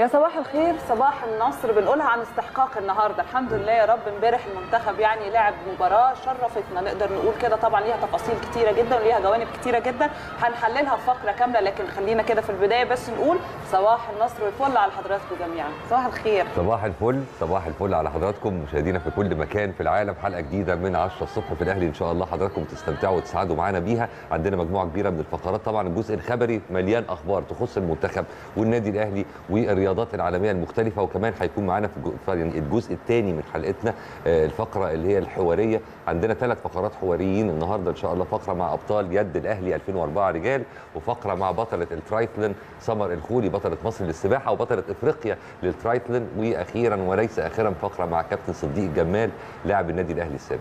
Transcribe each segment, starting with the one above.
يا صباح الخير صباح النصر بنقولها عن استحقاق النهارده الحمد لله يا رب امبارح المنتخب يعني لعب مباراه شرفتنا نقدر نقول كده طبعا ليها تفاصيل كتيره جدا وليها جوانب كتيره جدا هنحللها في فقره كامله لكن خلينا كده في البدايه بس نقول صباح النصر والفل على حضراتكم جميعا صباح الخير صباح الفل صباح الفل على حضراتكم مشاهدينا في كل مكان في العالم حلقه جديده من 10 الصبح في الاهلي ان شاء الله حضراتكم تستمتعوا وتسعدوا معانا بيها عندنا مجموعه كبيره من الفقرات طبعا الجزء الخبري مليان اخبار تخص المنتخب والنادي الاهلي والرياضات العالميه المختلفه وكمان هيكون معانا في الجو- يعني الجزء الثاني من حلقتنا آه، الفقره اللي هي الحواريه عندنا ثلاث فقرات حواريين النهارده ان شاء الله فقره مع ابطال يد الاهلي 2004 رجال وفقره مع بطله الترايثلون سمر الخولي بطله مصر للسباحه وبطله افريقيا للترايثلون واخيرا وليس اخيرا فقره مع كابتن صديق جمال لاعب النادي الاهلي السابق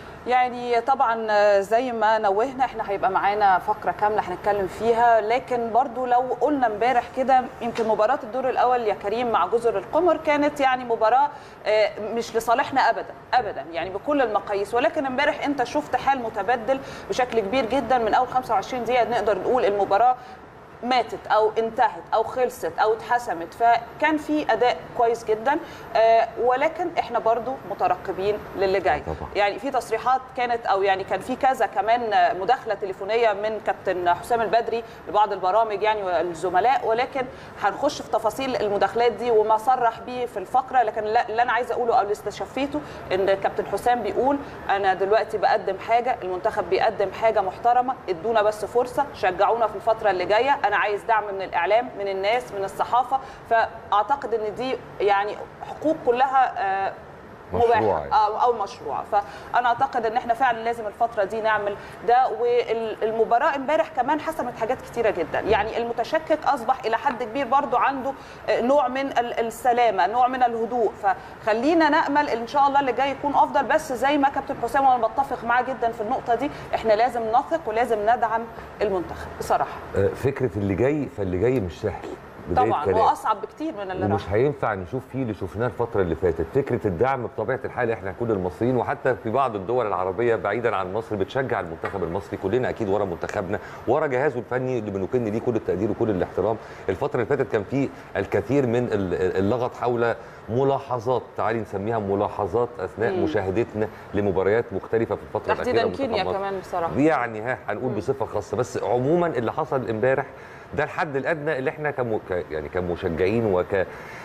يعني طبعا زي ما نوهنا احنا هيبقى معانا فقره كامله هنتكلم فيها لكن برضو لو قلنا امبارح كده يمكن مباراه الدور الاول يا كريم مع جزر القمر كانت يعني مباراه آه، مش لصالحنا ابدا ابدا يعني بكل المقاييس ولكن امبارح انت شفت حال متبدل بشكل كبير جدا من اول 25 دقيقه نقدر نقول المباراه ماتت او انتهت او خلصت او اتحسمت فكان في اداء كويس جدا آه، ولكن احنا برضو مترقبين للي جاي طبعا. يعني في تصريحات كانت او يعني كان في كذا كمان آه، مداخله تليفونيه من كابتن حسام البدري لبعض البرامج يعني والزملاء ولكن هنخش في تفاصيل المداخلات دي وما صرح بيه في الفقره لكن لا- اللي انا عايزه اقوله او اللي استشفيته ان كابتن حسام بيقول انا دلوقتي بقدم حاجه المنتخب بيقدم حاجه محترمه ادونا بس فرصه شجعونا في الفتره اللي جايه انا عايز دعم من الاعلام من الناس من الصحافه فاعتقد ان دي يعني حقوق كلها آه، مشروعة مباحه يعني. او او مشروع فانا اعتقد ان احنا فعلا لازم الفتره دي نعمل ده والمباراه امبارح كمان حسمت حاجات كتيره جدا يعني المتشكك اصبح الى حد كبير برضو عنده آه، نوع من ال- السلامه نوع من الهدوء فخلينا نامل ان شاء الله اللي جاي يكون افضل بس زي ما كابتن حسام وانا بتفق معاه جدا في النقطه دي احنا لازم نثق ولازم ندعم المنتخب بصراحه آه، فكره اللي جاي فاللي جاي مش سهل بداية طبعا كلام. هو اصعب بكتير من اللي راح ومش هينفع نشوف فيه اللي شفناه الفتره اللي فاتت فكره الدعم بطبيعه الحال احنا كل المصريين وحتى في بعض الدول العربيه بعيدا عن مصر بتشجع المنتخب المصري كلنا اكيد ورا منتخبنا ورا جهازه الفني اللي بنكن ليه كل التقدير وكل الاحترام الفتره اللي فاتت كان في الكثير من ال- اللغط حول ملاحظات تعالي نسميها ملاحظات اثناء مم. مشاهدتنا لمباريات مختلفه في الفتره الاخيره تحديدا لمنتخب كينيا مصر. كمان بصراحه يعني ها هنقول بصفه خاصه بس عموما اللي حصل امبارح ده الحد الادنى اللي احنا كم ك- يعني كمشجعين وك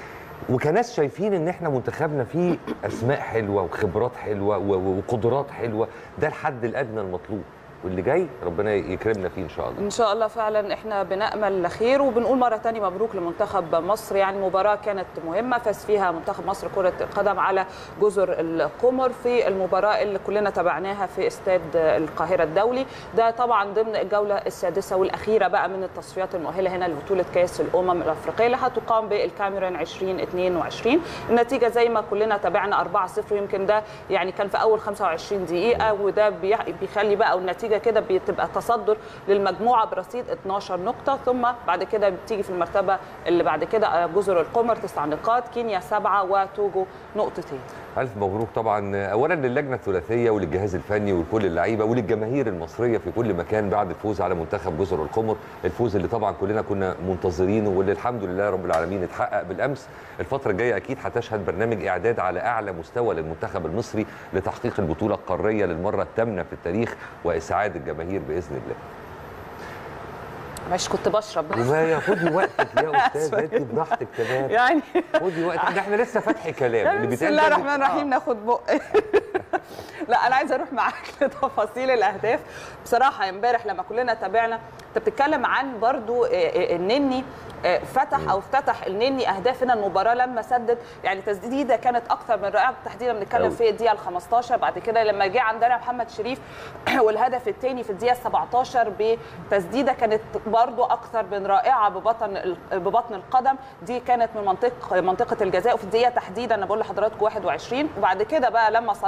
وكناس شايفين ان احنا منتخبنا فيه اسماء حلوه وخبرات حلوه و- و- وقدرات حلوه ده الحد الادنى المطلوب واللي جاي ربنا يكرمنا فيه ان شاء الله ان شاء الله فعلا احنا بنامل خير وبنقول مره تانية مبروك لمنتخب مصر يعني مباراه كانت مهمه فاز فيها منتخب مصر كره القدم على جزر القمر في المباراه اللي كلنا تابعناها في استاد القاهره الدولي ده طبعا ضمن الجوله السادسه والاخيره بقى من التصفيات المؤهله هنا لبطوله كاس الامم الافريقيه اللي هتقام بالكاميرون 2022 النتيجه زي ما كلنا تابعنا 4-0 ويمكن ده يعني كان في اول 25 دقيقه وده بيح- بيخلي بقى النتيجه كده بتبقى تصدر للمجموعه برصيد 12 نقطه ثم بعد كده بتيجي في المرتبه اللي بعد كده جزر القمر تسع نقاط كينيا سبعه وتوجو نقطتين الف مبروك طبعا اولا للجنه الثلاثيه وللجهاز الفني ولكل اللعيبه وللجماهير المصريه في كل مكان بعد الفوز على منتخب جزر القمر الفوز اللي طبعا كلنا كنا منتظرينه واللي الحمد لله رب العالمين اتحقق بالامس الفتره الجايه اكيد هتشهد برنامج اعداد على اعلى مستوى للمنتخب المصري لتحقيق البطوله القاريه للمره الثامنه في التاريخ واسعاد الجماهير باذن الله مش كنت بشرب وما ياخدي وقتك يا استاذ انت براحتك تمام يعني خدي وقتك ده احنا لسه فاتح كلام اللي بسم بيتقال الله ده- الرحمن الرحيم ناخد بق لا انا عايزه اروح معاك لتفاصيل الاهداف بصراحه امبارح لما كلنا تابعنا انت بتتكلم عن برضو آه، آه، النني آه، فتح او افتتح النني اهداف هنا المباراه لما سدد يعني تسديده كانت اكثر من رائعه تحديدا بنتكلم أوي. في الدقيقه ال 15 بعد كده لما جه عندنا محمد شريف والهدف الثاني في الدقيقه 17 بتسديده كانت برضو اكثر من رائعه ببطن ال- ببطن القدم دي كانت من منطقه منطقه الجزاء وفي الدقيقه تحديدا انا بقول لحضراتكم 21 وبعد كده بقى لما صلاح اضاف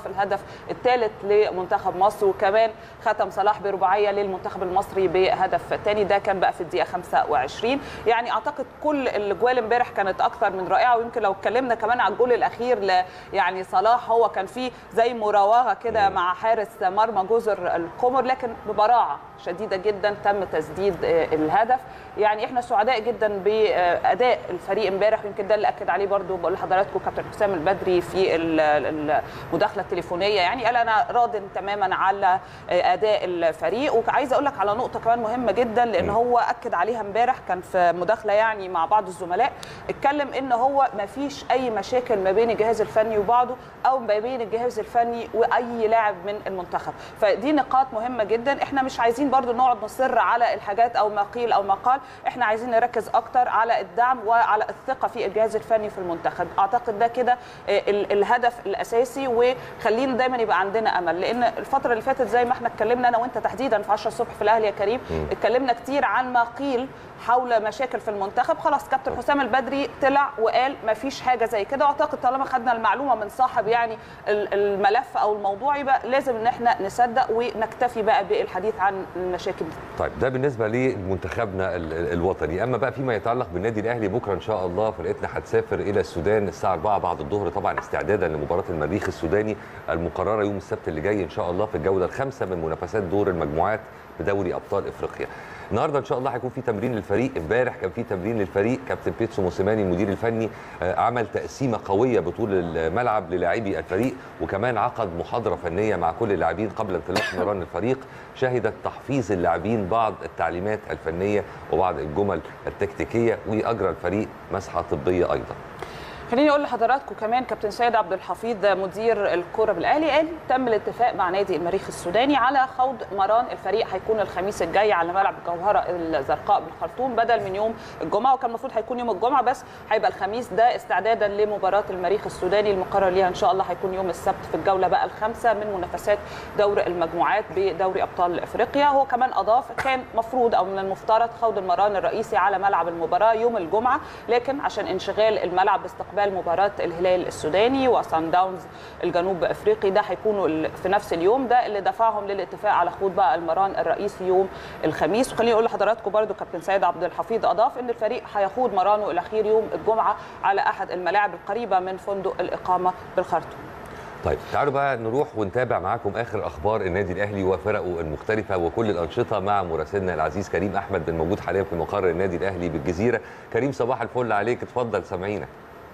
اضاف الهدف الثالث لمنتخب مصر وكمان ختم صلاح برباعيه للمنتخب المصري بهدف ثاني ده كان بقى في الدقيقه 25 يعني اعتقد كل الاجوال امبارح كانت اكثر من رائعه ويمكن لو اتكلمنا كمان على الجول الاخير ل يعني صلاح هو كان فيه زي مراوغه كده مع حارس مرمى جزر القمر لكن ببراعه شديده جدا تم تسديد الهدف يعني احنا سعداء جدا باداء الفريق امبارح ويمكن ده اللي اكد عليه برضو بقول لحضراتكم كابتن حسام البدري في المداخله التليفونيه يعني قال انا راض تماما على اداء الفريق وعايزه اقول لك على نقطه كمان مهمه جدا لان هو اكد عليها امبارح كان في مداخله يعني مع بعض الزملاء اتكلم ان هو ما فيش اي مشاكل ما بين الجهاز الفني وبعضه او ما بين الجهاز الفني واي لاعب من المنتخب فدي نقاط مهمه جدا احنا مش عايزين برضو نقعد نصر على الحاجات او ما قيل او ما قال احنا عايزين نركز اكتر على الدعم وعلى الثقه في الجهاز الفني في المنتخب اعتقد ده كده الهدف الاساسي وخلينا دايما يبقى عندنا امل لان الفتره اللي فاتت زي ما احنا اتكلمنا انا وانت تحديدا في 10 الصبح في الاهلي يا كريم اتكلمنا كتير عن ما قيل حول مشاكل في المنتخب خلاص كابتن حسام البدري طلع وقال ما فيش حاجه زي كده واعتقد طالما خدنا المعلومه من صاحب يعني الملف او الموضوع يبقى لازم ان احنا نصدق ونكتفي بقى بالحديث عن المشاكل دي طيب ده بالنسبه لمنتخبنا الوطني اما بقى فيما يتعلق بالنادي الاهلي بكره ان شاء الله فرقتنا هتسافر الى السودان الساعه 4 بعد الظهر طبعا استعدادا لمباراه المريخ السوداني المقرره يوم السبت اللي جاي ان شاء الله في الجوله الخامسه من منافسات دور المجموعات بدوري ابطال افريقيا النهارده ان شاء الله هيكون في تمرين للفريق امبارح كان في تمرين للفريق كابتن بيتسو موسيماني المدير الفني عمل تقسيمه قويه بطول الملعب للاعبي الفريق وكمان عقد محاضره فنيه مع كل اللاعبين قبل انطلاق مران الفريق شهدت تحفيظ اللاعبين بعض التعليمات الفنيه وبعض الجمل التكتيكيه واجرى الفريق مسحه طبيه ايضا خليني اقول لحضراتكم كمان كابتن سيد عبد الحفيظ مدير الكره بالاهلي قال تم الاتفاق مع نادي المريخ السوداني على خوض مران الفريق هيكون الخميس الجاي على ملعب الجوهره الزرقاء بالخرطوم بدل من يوم الجمعه وكان المفروض هيكون يوم الجمعه بس هيبقى الخميس ده استعدادا لمباراه المريخ السوداني المقرر ليها ان شاء الله هيكون يوم السبت في الجوله بقى الخامسه من منافسات دور المجموعات بدوري ابطال افريقيا هو كمان اضاف كان مفروض او من المفترض خوض المران الرئيسي على ملعب المباراه يوم الجمعه لكن عشان انشغال الملعب باستقبال استقبال مباراه الهلال السوداني وسان داونز الجنوب افريقي ده هيكونوا في نفس اليوم ده اللي دفعهم للاتفاق على خوض بقى المران الرئيسي يوم الخميس وخليني اقول لحضراتكم برده كابتن سيد عبد الحفيظ اضاف ان الفريق هيخوض مرانه الاخير يوم الجمعه على احد الملاعب القريبه من فندق الاقامه بالخرطوم طيب تعالوا بقى نروح ونتابع معاكم اخر اخبار النادي الاهلي وفرقه المختلفه وكل الانشطه مع مراسلنا العزيز كريم احمد بن موجود حاليا في مقر النادي الاهلي بالجزيره كريم صباح الفل عليك اتفضل سامعينك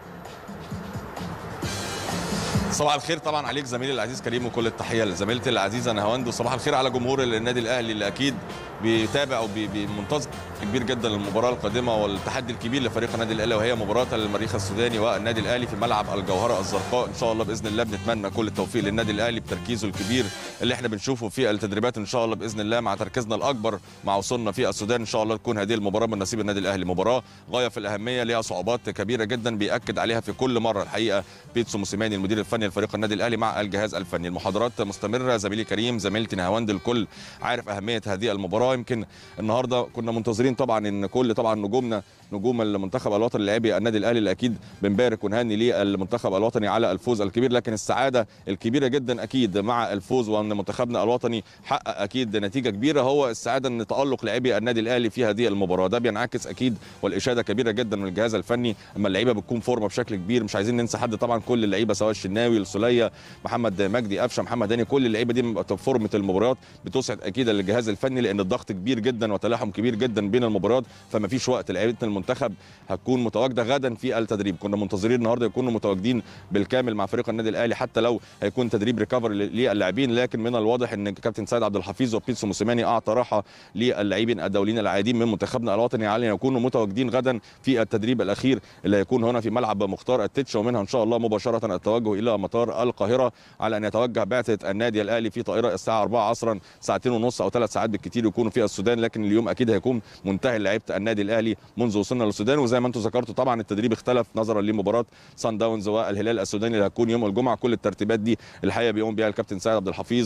صباح الخير طبعا عليك زميلي العزيز كريم وكل التحيه لزميلتي العزيزه نهاوند وصباح الخير على جمهور النادي الاهلي اللي اكيد بيتابع وبينتظر كبير جدا للمباراه القادمه والتحدي الكبير لفريق النادي الاهلي وهي مباراه المريخ السوداني والنادي الاهلي في ملعب الجوهره الزرقاء ان شاء الله باذن الله بنتمنى كل التوفيق للنادي الاهلي بتركيزه الكبير اللي احنا بنشوفه في التدريبات ان شاء الله باذن الله مع تركيزنا الاكبر مع وصولنا في السودان ان شاء الله تكون هذه المباراه من نصيب النادي الاهلي مباراه غايه في الاهميه ليها صعوبات كبيره جدا بياكد عليها في كل مره الحقيقه بيتسو موسيماني المدير الفني لفريق النادي الاهلي مع الجهاز الفني المحاضرات مستمره زميلي كريم زميلتي نهاوند الكل عارف اهميه هذه المباراه يمكن النهارده كنا منتظرين طبعا ان كل طبعا نجومنا نجوم المنتخب الوطني لاعبي النادي الاهلي اللي اكيد بنبارك ونهني للمنتخب الوطني على الفوز الكبير لكن السعاده الكبيره جدا اكيد مع الفوز وان منتخبنا الوطني حقق اكيد نتيجه كبيره هو السعاده ان تالق لاعبي النادي الاهلي في هذه المباراه ده بينعكس اكيد والاشاده كبيره جدا من الجهاز الفني اما اللعيبه بتكون فورمه بشكل كبير مش عايزين ننسى حد طبعا كل اللعيبه سواء الشناوي السوليه محمد مجدي قفشه محمد هاني كل اللعيبه دي بتبقى فورمه المباريات بتسعد اكيد الجهاز الفني لان الضغط كبير جدا وتلاحم كبير جدا بين المباريات فما فيش وقت لعيبه المنتخب هتكون متواجده غدا في التدريب كنا منتظرين النهارده يكونوا متواجدين بالكامل مع فريق النادي الاهلي حتى لو هيكون تدريب ريكفر للاعبين لكن من الواضح ان كابتن سيد عبد الحفيظ وبيتسو موسيماني اعطى راحه للاعبين الدوليين العاديين من منتخبنا الوطني على ان يكونوا متواجدين غدا في التدريب الاخير اللي هيكون هنا في ملعب مختار التتش ومنها ان شاء الله مباشره التوجه الى مطار القاهره على ان يتوجه بعثه النادي الاهلي في طائره الساعه 4 عصرا ساعتين ونص او ثلاث ساعات بالكثير يكونوا في السودان لكن اليوم اكيد هيكون منتهي لعيبه النادي الاهلي منذ وصلنا للسودان وزي ما انتم ذكرتوا طبعا التدريب اختلف نظرا لمباراه سان داونز والهلال السوداني اللي هتكون يوم الجمعه كل الترتيبات دي الحقيقه بيقوم بها الكابتن سيد عبد الحفيظ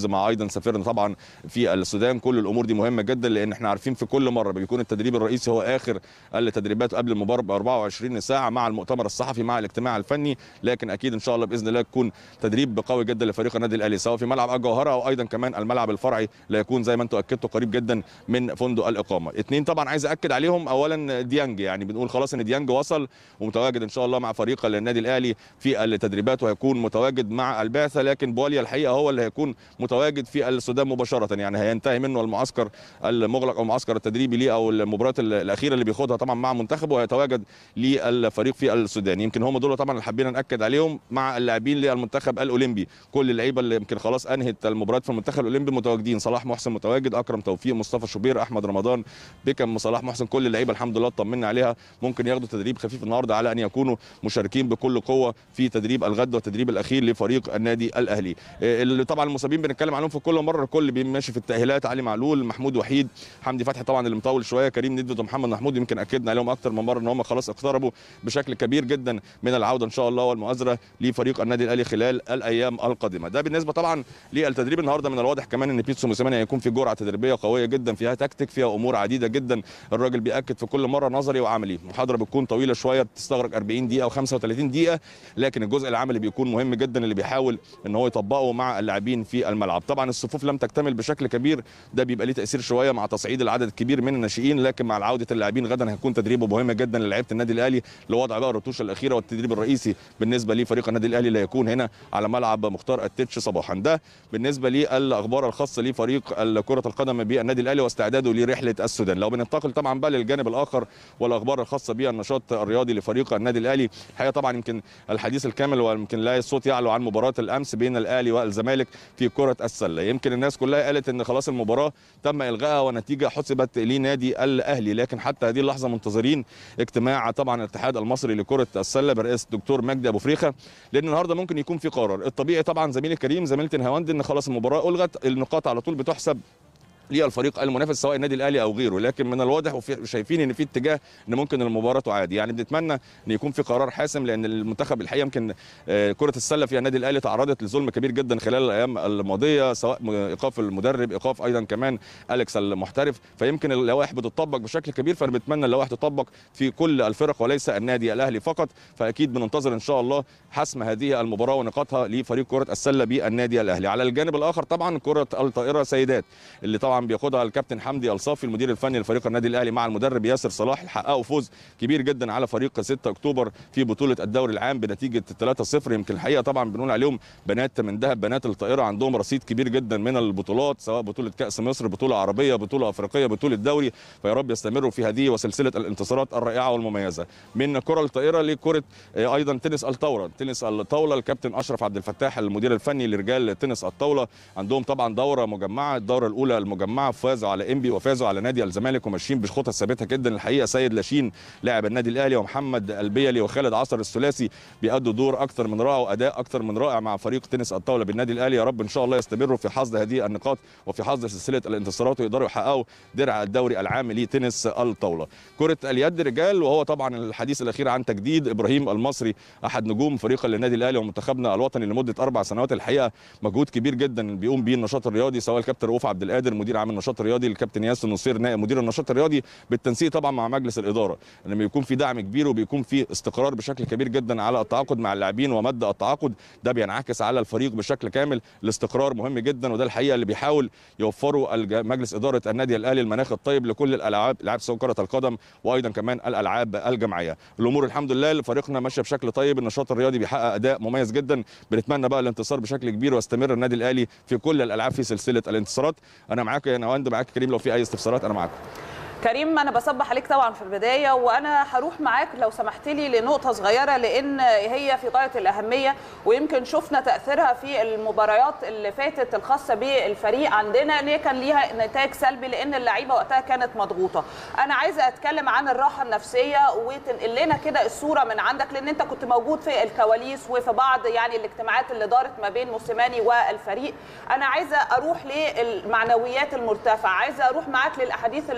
التركيز مع ايضا سفيرنا طبعا في السودان كل الامور دي مهمه جدا لان احنا عارفين في كل مره بيكون التدريب الرئيسي هو اخر التدريبات قبل المباراه ب 24 ساعه مع المؤتمر الصحفي مع الاجتماع الفني لكن اكيد ان شاء الله باذن الله يكون تدريب قوي جدا لفريق النادي الاهلي سواء في ملعب الجوهره او ايضا كمان الملعب الفرعي لا يكون زي ما انتم اكدتوا قريب جدا من فندق الاقامه اثنين طبعا عايز اكد عليهم اولا ديانج يعني بنقول خلاص ان ديانج وصل ومتواجد ان شاء الله مع فريق النادي الاهلي في التدريبات وهيكون متواجد مع البعثه لكن بواليا الحقيقه هو اللي هيكون متواجد في السودان مباشره يعني هينتهي منه المعسكر المغلق او المعسكر التدريبي ليه او المباريات الاخيره اللي بياخدها طبعا مع منتخبه وهيتواجد للفريق في السودان يمكن هم دول طبعا اللي حابين ناكد عليهم مع اللاعبين للمنتخب الاولمبي كل اللعيبه اللي يمكن خلاص انهت المباريات في المنتخب الاولمبي متواجدين صلاح محسن متواجد اكرم توفيق مصطفى شوبير احمد رمضان بيكم صلاح محسن كل اللعيبه الحمد لله اطمنا عليها ممكن ياخدوا تدريب خفيف النهارده على ان يكونوا مشاركين بكل قوه في تدريب الغد والتدريب الاخير لفريق النادي الاهلي اللي طبعا المصابين بنتكلم عليهم في كل مره الكل ماشي في التاهيلات علي معلول محمود وحيد حمدي فتحي طبعا اللي مطول شويه كريم ندفد ومحمد محمود يمكن اكدنا عليهم اكتر من مره ان هم خلاص اقتربوا بشكل كبير جدا من العوده ان شاء الله والمؤازره لفريق النادي الاهلي خلال الايام القادمه ده بالنسبه طبعا للتدريب النهارده من الواضح كمان ان بيتسو موسيماني هيكون في جرعه تدريبيه قويه جدا فيها تكتيك فيها امور عديده جدا الراجل بياكد في كل مره نظري وعملي المحاضره بتكون طويله شويه بتستغرق 40 دقيقه و35 دقيقه لكن الجزء العملي بيكون مهم جدا اللي بيحاول ان هو يطبقه مع اللاعبين في الملعب طبعا الصفوف لم تكتمل بشكل كبير ده بيبقى ليه تاثير شويه مع تصعيد العدد الكبير من الناشئين لكن مع عوده اللاعبين غدا هيكون تدريبه مهم جدا للاعيبه النادي الاهلي لوضع بقى الرتوش الاخيره والتدريب الرئيسي بالنسبه لفريق النادي الاهلي اللي هيكون هنا على ملعب مختار التتش صباحا ده بالنسبه للاخبار الخاصه لفريق كره القدم بالنادي الاهلي واستعداده لرحله السودان لو بننتقل طبعا بقى للجانب الاخر والاخبار الخاصه بالنشاط الرياضي لفريق النادي الاهلي الحقيقه طبعا يمكن الحديث الكامل ويمكن لا الصوت يعلو عن مباراه الامس بين الاهلي والزمالك في كره السله يمكن الناس كلها قالت ان خلاص المباراه تم الغائها ونتيجه حسبت لنادي الاهلي لكن حتى هذه اللحظه منتظرين اجتماع طبعا الاتحاد المصري لكره السله برئاسه الدكتور مجدي ابو فريخه لان النهارده ممكن يكون في قرار الطبيعي طبعا زميلي الكريم زميلتي نهاوند ان خلاص المباراه الغت النقاط على طول بتحسب للفريق المنافس سواء النادي الاهلي او غيره لكن من الواضح وشايفين ان في اتجاه ان ممكن المباراه تعاد يعني بنتمنى ان يكون في قرار حاسم لان المنتخب الحقيقه يمكن كره السله في النادي الاهلي تعرضت لظلم كبير جدا خلال الايام الماضيه سواء ايقاف المدرب ايقاف ايضا كمان اليكس المحترف فيمكن اللوائح بتطبق بشكل كبير فانا بتمنى اللوائح تطبق في كل الفرق وليس النادي الاهلي فقط فاكيد بننتظر ان شاء الله حسم هذه المباراه ونقاطها لفريق كره السله بالنادي الاهلي على الجانب الاخر طبعا كره الطائره سيدات اللي طبعا بياخدها الكابتن حمدي الصافي المدير الفني لفريق النادي الاهلي مع المدرب ياسر صلاح حققوا فوز كبير جدا على فريق 6 اكتوبر في بطوله الدوري العام بنتيجه 3-0 يمكن الحقيقه طبعا بنقول عليهم بنات من دهب بنات الطائره عندهم رصيد كبير جدا من البطولات سواء بطوله كاس مصر بطوله عربيه بطوله افريقيه بطوله دوري فيا رب يستمروا في هذه وسلسله الانتصارات الرائعه والمميزه من كره الطائره لكره ايضا تنس الطاوله تنس الطاوله الكابتن اشرف عبد الفتاح المدير الفني لرجال تنس الطاوله عندهم طبعا دوره مجمعه الدوره الاولى المجمعه فازوا على انبي وفازوا على نادي الزمالك وماشيين بخطى ثابته جدا الحقيقه سيد لاشين لاعب النادي الاهلي ومحمد البيلي وخالد عصر الثلاثي بيأدوا دور اكثر من رائع واداء اكثر من رائع مع فريق تنس الطاوله بالنادي الاهلي يا رب ان شاء الله يستمروا في حصد هذه النقاط وفي حصد سلسله الانتصارات ويقدروا يحققوا درع الدوري العام لتنس الطاوله كره اليد رجال وهو طبعا الحديث الاخير عن تجديد ابراهيم المصري احد نجوم فريق النادي الاهلي ومنتخبنا الوطني لمده اربع سنوات الحقيقه مجهود كبير جدا بيقوم به النشاط الرياضي سواء الكابتن رؤوف عبد القادر مدير عام النشاط الرياضي الكابتن ياسر نصير نائب مدير النشاط الرياضي بالتنسيق طبعا مع مجلس الاداره لما بيكون في دعم كبير وبيكون في استقرار بشكل كبير جدا على التعاقد مع اللاعبين ومد التعاقد ده بينعكس على الفريق بشكل كامل الاستقرار مهم جدا وده الحقيقه اللي بيحاول يوفروا مجلس اداره النادي الاهلي المناخ الطيب لكل الالعاب العاب سواء كره القدم وايضا كمان الالعاب الجماعيه الامور الحمد لله لفريقنا ماشيه بشكل طيب النشاط الرياضي بيحقق اداء مميز جدا بنتمنى بقى الانتصار بشكل كبير ويستمر النادي الاهلي في كل الالعاب في سلسله الانتصارات انا معاك يا نواند معاك كريم لو في اي استفسارات انا معاكم كريم انا بصبح عليك طبعا في البدايه وانا هروح معاك لو سمحت لي لنقطه صغيره لان هي في غايه الاهميه ويمكن شفنا تاثيرها في المباريات اللي فاتت الخاصه بالفريق عندنا ان هي كان ليها نتائج سلبي لان اللعيبه وقتها كانت مضغوطه انا عايزه اتكلم عن الراحه النفسيه وتنقل لنا كده الصوره من عندك لان انت كنت موجود في الكواليس وفي بعض يعني الاجتماعات اللي دارت ما بين موسيماني والفريق انا عايزه اروح للمعنويات المرتفعه عايزه اروح معاك للاحاديث اللي دارت بين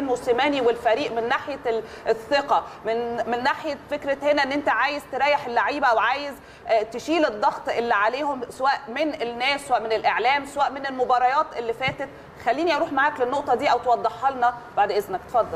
بين موسيماني والفريق من ناحيه ال- الثقه من من ناحيه فكره هنا ان انت عايز تريح اللعيبه او عايز آه، تشيل الضغط اللي عليهم سواء من الناس سواء من الاعلام سواء من المباريات اللي فاتت خليني اروح معاك للنقطه دي او توضحها لنا بعد اذنك اتفضل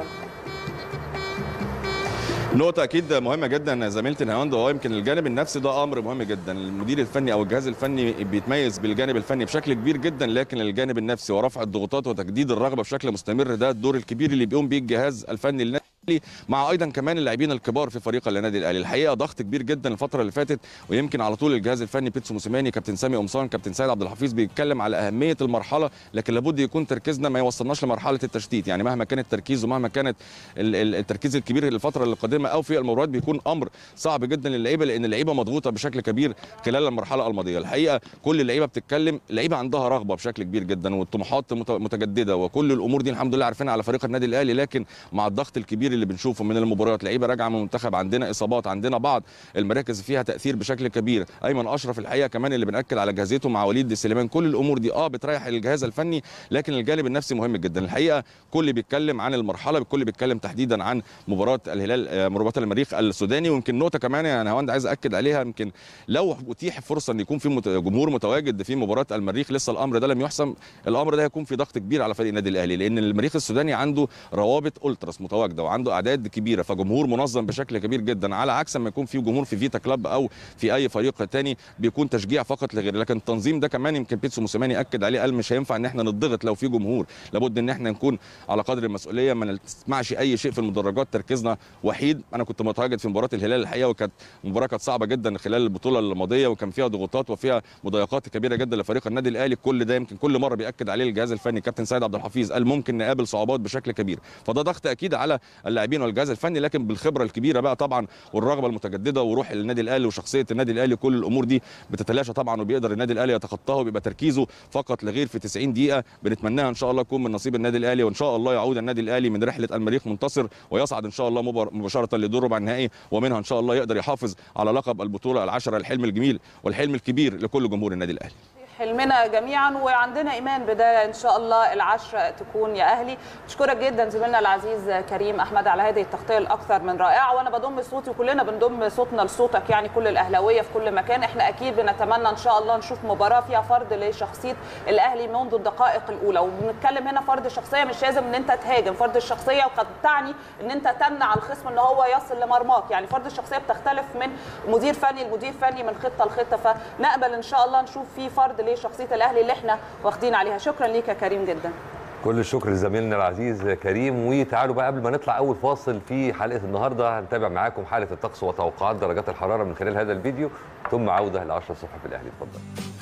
نقطة أكيد مهمة جدا زميلتي نهاوند هو يمكن الجانب النفسي ده أمر مهم جدا، المدير الفني أو الجهاز الفني بيتميز بالجانب الفني بشكل كبير جدا لكن الجانب النفسي ورفع الضغوطات وتجديد الرغبة بشكل مستمر ده الدور الكبير اللي بيقوم بيه الجهاز الفني للنادي الأهلي، مع ايضا كمان اللاعبين الكبار في فريق النادي الاهلي الحقيقه ضغط كبير جدا الفتره اللي فاتت ويمكن على طول الجهاز الفني بيتسو موسيماني كابتن سامي قمصان كابتن سيد عبد الحفيظ بيتكلم على اهميه المرحله لكن لابد يكون تركيزنا ما يوصلناش لمرحله التشتيت يعني مهما كان التركيز ومهما كانت ال- ال- التركيز الكبير للفتره القادمه او في المباريات بيكون امر صعب جدا للعيبه لان اللعيبه مضغوطه بشكل كبير خلال المرحله الماضيه الحقيقه كل اللعيبه بتتكلم اللعيبه عندها رغبه بشكل كبير جدا والطموحات مت- متجدده وكل الامور دي الحمد لله عارفينها على فريق النادي الاهلي لكن مع الضغط الكبير اللي بنشوفه من المباريات لعيبه راجعه من المنتخب عندنا اصابات عندنا بعض المراكز فيها تاثير بشكل كبير ايمن اشرف الحقيقه كمان اللي بناكد على جاهزيته مع وليد سليمان كل الامور دي اه بتريح الجهاز الفني لكن الجانب النفسي مهم جدا الحقيقه كل بيتكلم عن المرحله الكل بيتكلم تحديدا عن مباراه الهلال آه، مباراه المريخ السوداني ويمكن نقطه كمان يا نهاوند عايز اكد عليها يمكن لو اتيح فرصه ان يكون في مت- جمهور متواجد في مباراه المريخ لسه الامر ده لم يحسم الامر ده هيكون في ضغط كبير على فريق النادي الاهلي لان المريخ السوداني عنده روابط التراس متواجده وعنده اعداد كبيره فجمهور منظم بشكل كبير جدا على عكس ما يكون في جمهور في فيتا كلاب او في اي فريق تاني بيكون تشجيع فقط لغير لكن التنظيم ده كمان يمكن بيتسو موسيماني اكد عليه قال مش هينفع ان احنا نضغط لو في جمهور لابد ان احنا نكون على قدر المسؤوليه ما نسمعش اي شيء في المدرجات تركيزنا وحيد انا كنت متواجد في مباراه الهلال الحقيقه وكانت مباراه كانت صعبه جدا خلال البطوله الماضيه وكان فيها ضغوطات وفيها مضايقات كبيره جدا لفريق النادي الاهلي كل ده يمكن كل مره بياكد عليه الجهاز الفني كابتن سيد عبد الحفيظ قال ممكن نقابل صعوبات بشكل كبير فده ضغط اكيد على اللاعبين والجهاز الفني لكن بالخبره الكبيره بقى طبعا والرغبه المتجدده وروح النادي الاهلي وشخصيه النادي الاهلي كل الامور دي بتتلاشى طبعا وبيقدر النادي الاهلي يتخطاها وبيبقى تركيزه فقط لغير في 90 دقيقه بنتمناها ان شاء الله يكون من نصيب النادي الاهلي وان شاء الله يعود النادي الاهلي من رحله المريخ منتصر ويصعد ان شاء الله مبار- مباشره لدور ربع النهائي ومنها ان شاء الله يقدر يحافظ على لقب البطوله العشره الحلم الجميل والحلم الكبير لكل جمهور النادي الاهلي حلمنا جميعا وعندنا ايمان بده ان شاء الله العشره تكون يا اهلي بشكرك جدا زميلنا العزيز كريم احمد على هذه التغطيه الاكثر من رائعه وانا بضم صوتي وكلنا بنضم صوتنا لصوتك يعني كل الاهلاويه في كل مكان احنا اكيد بنتمنى ان شاء الله نشوف مباراه فيها فرض لشخصيه الاهلي منذ الدقائق الاولى وبنتكلم هنا فرض الشخصيه مش لازم ان انت تهاجم فرض الشخصيه وقد تعني ان انت تمنع الخصم ان هو يصل لمرماك يعني فرض الشخصيه بتختلف من مدير فني لمدير فني من خطه لخطه فنامل ان شاء الله نشوف في فرض لشخصيه الاهلي اللي احنا واخدين عليها شكرا ليك يا كريم جدا كل الشكر لزميلنا العزيز كريم وتعالوا بقى قبل ما نطلع اول فاصل في حلقه النهارده هنتابع معاكم حاله الطقس وتوقعات درجات الحراره من خلال هذا الفيديو ثم عوده ل 10 الصبح في الاهلي اتفضل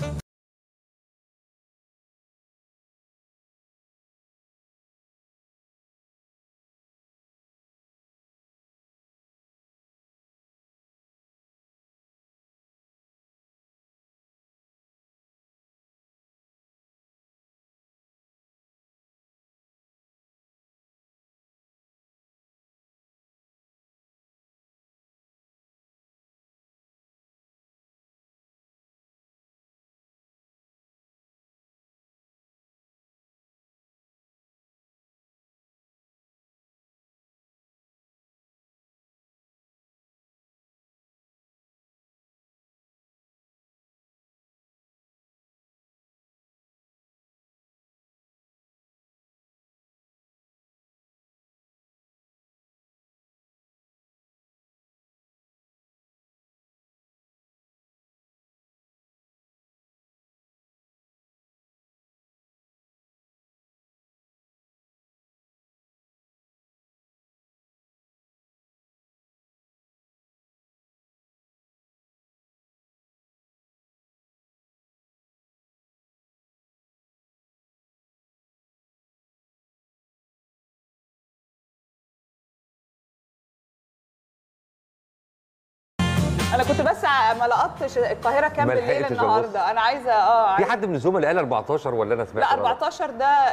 انا كنت بس ما لقطتش القاهره كام ما بالليل لحقتش النهارده انا عايزه اه في عايزة- حد من الزملاء قال 14 ولا انا سمعت لا غلط؟ 14 ده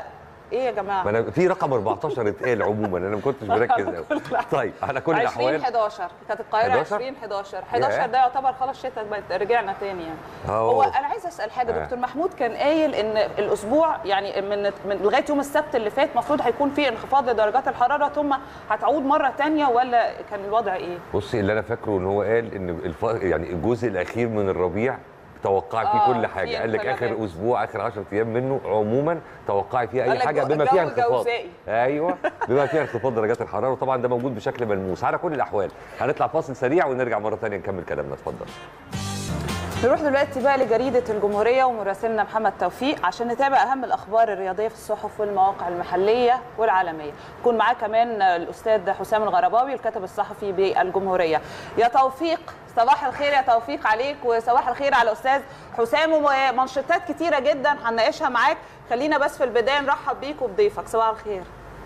ايه يا جماعه ما انا في رقم 14 اتقال عموما انا ما كنتش مركز قوي طيب على كل 20 الاحوال 11 كانت القاهره 11 20 11 11 ده يعتبر خلاص شتاء بقت رجعنا تاني يعني أهو. هو انا عايزه اسال حاجه آه. دكتور محمود كان قايل ان الاسبوع يعني من من لغايه يوم السبت اللي فات المفروض هيكون في انخفاض لدرجات الحراره ثم هتعود مره تانية ولا كان الوضع ايه؟ بصي اللي انا فاكره ان هو قال ان الف... يعني الجزء الاخير من الربيع توقعي فيه آه، كل فيه حاجه قال لك انقلابات. اخر اسبوع اخر 10 ايام منه عموما توقعي فيه قال اي لك حاجه جو- بما فيها جو انخفاض جوزائي. ايوه بما فيها انخفاض درجات الحراره وطبعا ده موجود بشكل ملموس على كل الاحوال هنطلع فاصل سريع ونرجع مره ثانيه نكمل كلامنا اتفضل نروح دلوقتي بقى لجريدة الجمهورية ومراسلنا محمد توفيق عشان نتابع أهم الأخبار الرياضية في الصحف والمواقع المحلية والعالمية يكون معاه كمان الأستاذ حسام الغرباوي الكاتب الصحفي بالجمهورية يا توفيق صباح الخير يا توفيق عليك وصباح الخير على أستاذ حسام ومنشطات كتيرة جدا هنناقشها معاك خلينا بس في البداية نرحب بيك وبضيفك صباح الخير